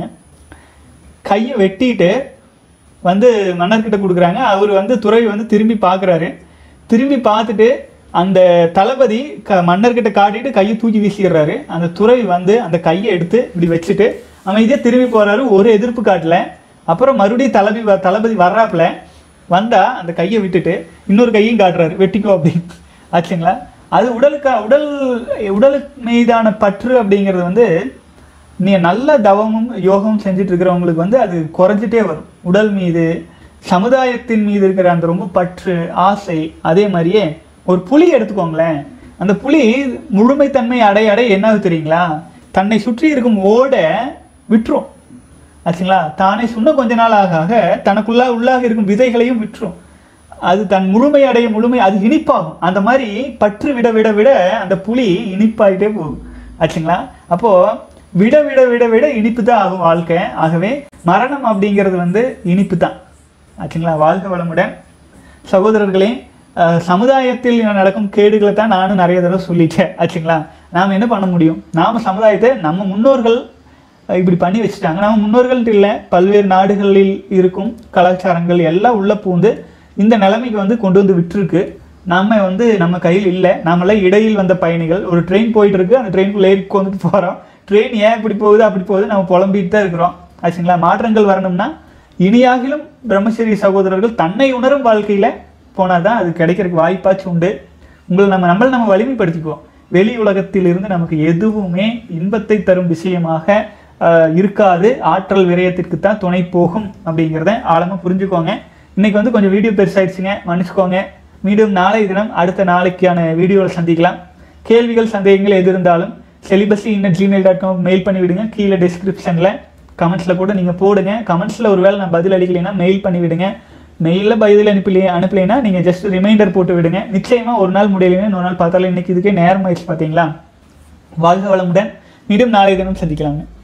Speaker 1: கையை வெட்டிட்டு வந்து மன்னர்கிட்ட கொடுக்குறாங்க அவர் வந்து துறவி வந்து திரும்பி பார்க்குறாரு திரும்பி பார்த்துட்டு அந்த தளபதி க மன்னர்கிட்ட காட்டிட்டு கையை தூக்கி வீசிடுறாரு அந்த துறவி வந்து அந்த கையை எடுத்து இப்படி வச்சுட்டு அமைதியாக திரும்பி போறாரு ஒரு எதிர்ப்பு காட்டல அப்புறம் மறுபடியும் தளபதி வ- தளபதி வர்றாப்புல வந்தா அந்த கையை விட்டுட்டு இன்னொரு கையும் காட்டுறாரு வெட்டிக்கோ அப்படின்னு ஆச்சுங்களா அது உடலுக்கு உடல் உடலுக்கு மீதான பற்று அப்படிங்கிறது வந்து நீ நல்ல தவமும் யோகமும் செஞ்சுட்டு இருக்கிறவங்களுக்கு வந்து அது குறைஞ்சிட்டே வரும் உடல் மீது சமுதாயத்தின் மீது இருக்கிற அந்த ரொம்ப பற்று ஆசை அதே மாதிரியே ஒரு புலி எடுத்துக்கோங்களேன் அந்த புலி முழுமைத்தன்மை அடைய அடைய என்ன ஆகுது தெரியுங்களா தன்னை சுற்றி இருக்கும் ஓட விட்டுரும் ஆச்சுங்களா தானே சொன்ன கொஞ்ச நாள் ஆக ஆக தனக்குள்ளா உள்ளாக இருக்கும் விதைகளையும் விட்டுரும் அது தன் முழுமை அடைய முழுமை அது இனிப்பாகும் அந்த மாதிரி பற்று விட விட விட அந்த புலி இனிப்பாயிட்டே போகும் ஆச்சுங்களா அப்போ விட விட விட விட இனிப்பு தான் ஆகும் வாழ்க்கை ஆகவே மரணம் அப்படிங்கிறது வந்து இனிப்பு தான் ஆச்சுங்களா வாழ்க வளமுடன் சகோதரர்களே அஹ், சமுதாயத்தில் நடக்கும் கேடுகளை தான் நானும் நிறைய தடவை சொல்லிட்டேன் ஆச்சுங்களா நாம் என்ன பண்ண முடியும் நாம சமுதாயத்தை நம்ம முன்னோர்கள் அஹ், இப்படி பண்ணி வச்சுட்டாங்க நம்ம முன்னோர்கள்ட்டு இல்லை பல்வேறு நாடுகளில் இருக்கும் கலாச்சாரங்கள் எல்லாம் உள்ள பூந்து இந்த நிலைமைக்கு வந்து கொண்டு வந்து விட்டுருக்கு நாம வந்து நம்ம கையில் இல்லை நாமெல்லாம் இடையில் வந்த பயணிகள் ஒரு ட்ரெயின் போயிட்டு இருக்கு அந்த ட்ரெயினுக்குள்ள ஏறி வந்துட்டு போகிறோம் ட்ரெயின் ஏன் இப்படி போகுது அப்படி போகுது நம்ம புலம்பிட்டு தான் இருக்கிறோம் ஆச்சுங்களா மாற்றங்கள் வரணும்னா இனியாகிலும் பிரம்மச்சரிய சகோதரர்கள் தன்னை உணரும் வாழ்க்கையில போனாதான் அது கிடைக்கிறதுக்கு வாய்ப்பாச்சும் உண்டு உங்களை நம்ம நம்மளை நம்ம வலிமைப்படுத்திக்குவோம் வெளி உலகத்தில் இருந்து நமக்கு எதுவுமே இன்பத்தை தரும் விஷயமாக ஆஹ், இருக்காது ஆற்றல் விரயத்திற்கு தான் துணை போகும் அப்படிங்கிறத ஆழமா புரிஞ்சுக்கோங்க இன்னைக்கு வந்து கொஞ்சம் வீடியோ பெருசாயிடுச்சுங்க மன்னிச்சுக்கோங்க மீண்டும் நாளை தினம் அடுத்த நாளைக்கான வீடியோவில் சந்திக்கலாம் கேள்விகள் சந்தேகங்கள் எது இருந்தாலும் celibacy innate Gmail dot com மெயில் பண்ணி விடுங்க கீழே டிஸ்கிரிப்ஷனில் கமெண்ட்ஸில் கூட நீங்கள் போடுங்க கமெண்ட்ஸில் ஒருவேளை நான் பதில் அளிக்கலைன்னா மெயில் பண்ணி விடுங்க மெயிலில் பதில் அனுப்பலையே அனுப்பலைன்னா நீங்கள் ஜஸ்ட் ரிமைண்டர் போட்டு விடுங்க நிச்சயமாக ஒரு நாள் முடியலைன்னா இன்னொரு நாள் பார்த்தாலும் இன்னைக்கு இதுக்கே நேரம் ஆயிடுச்சு பார்த்தீங்களா வாழ்க வளமுடன் மீண்டும் நாளை தினம் சந்திக்கலாங்க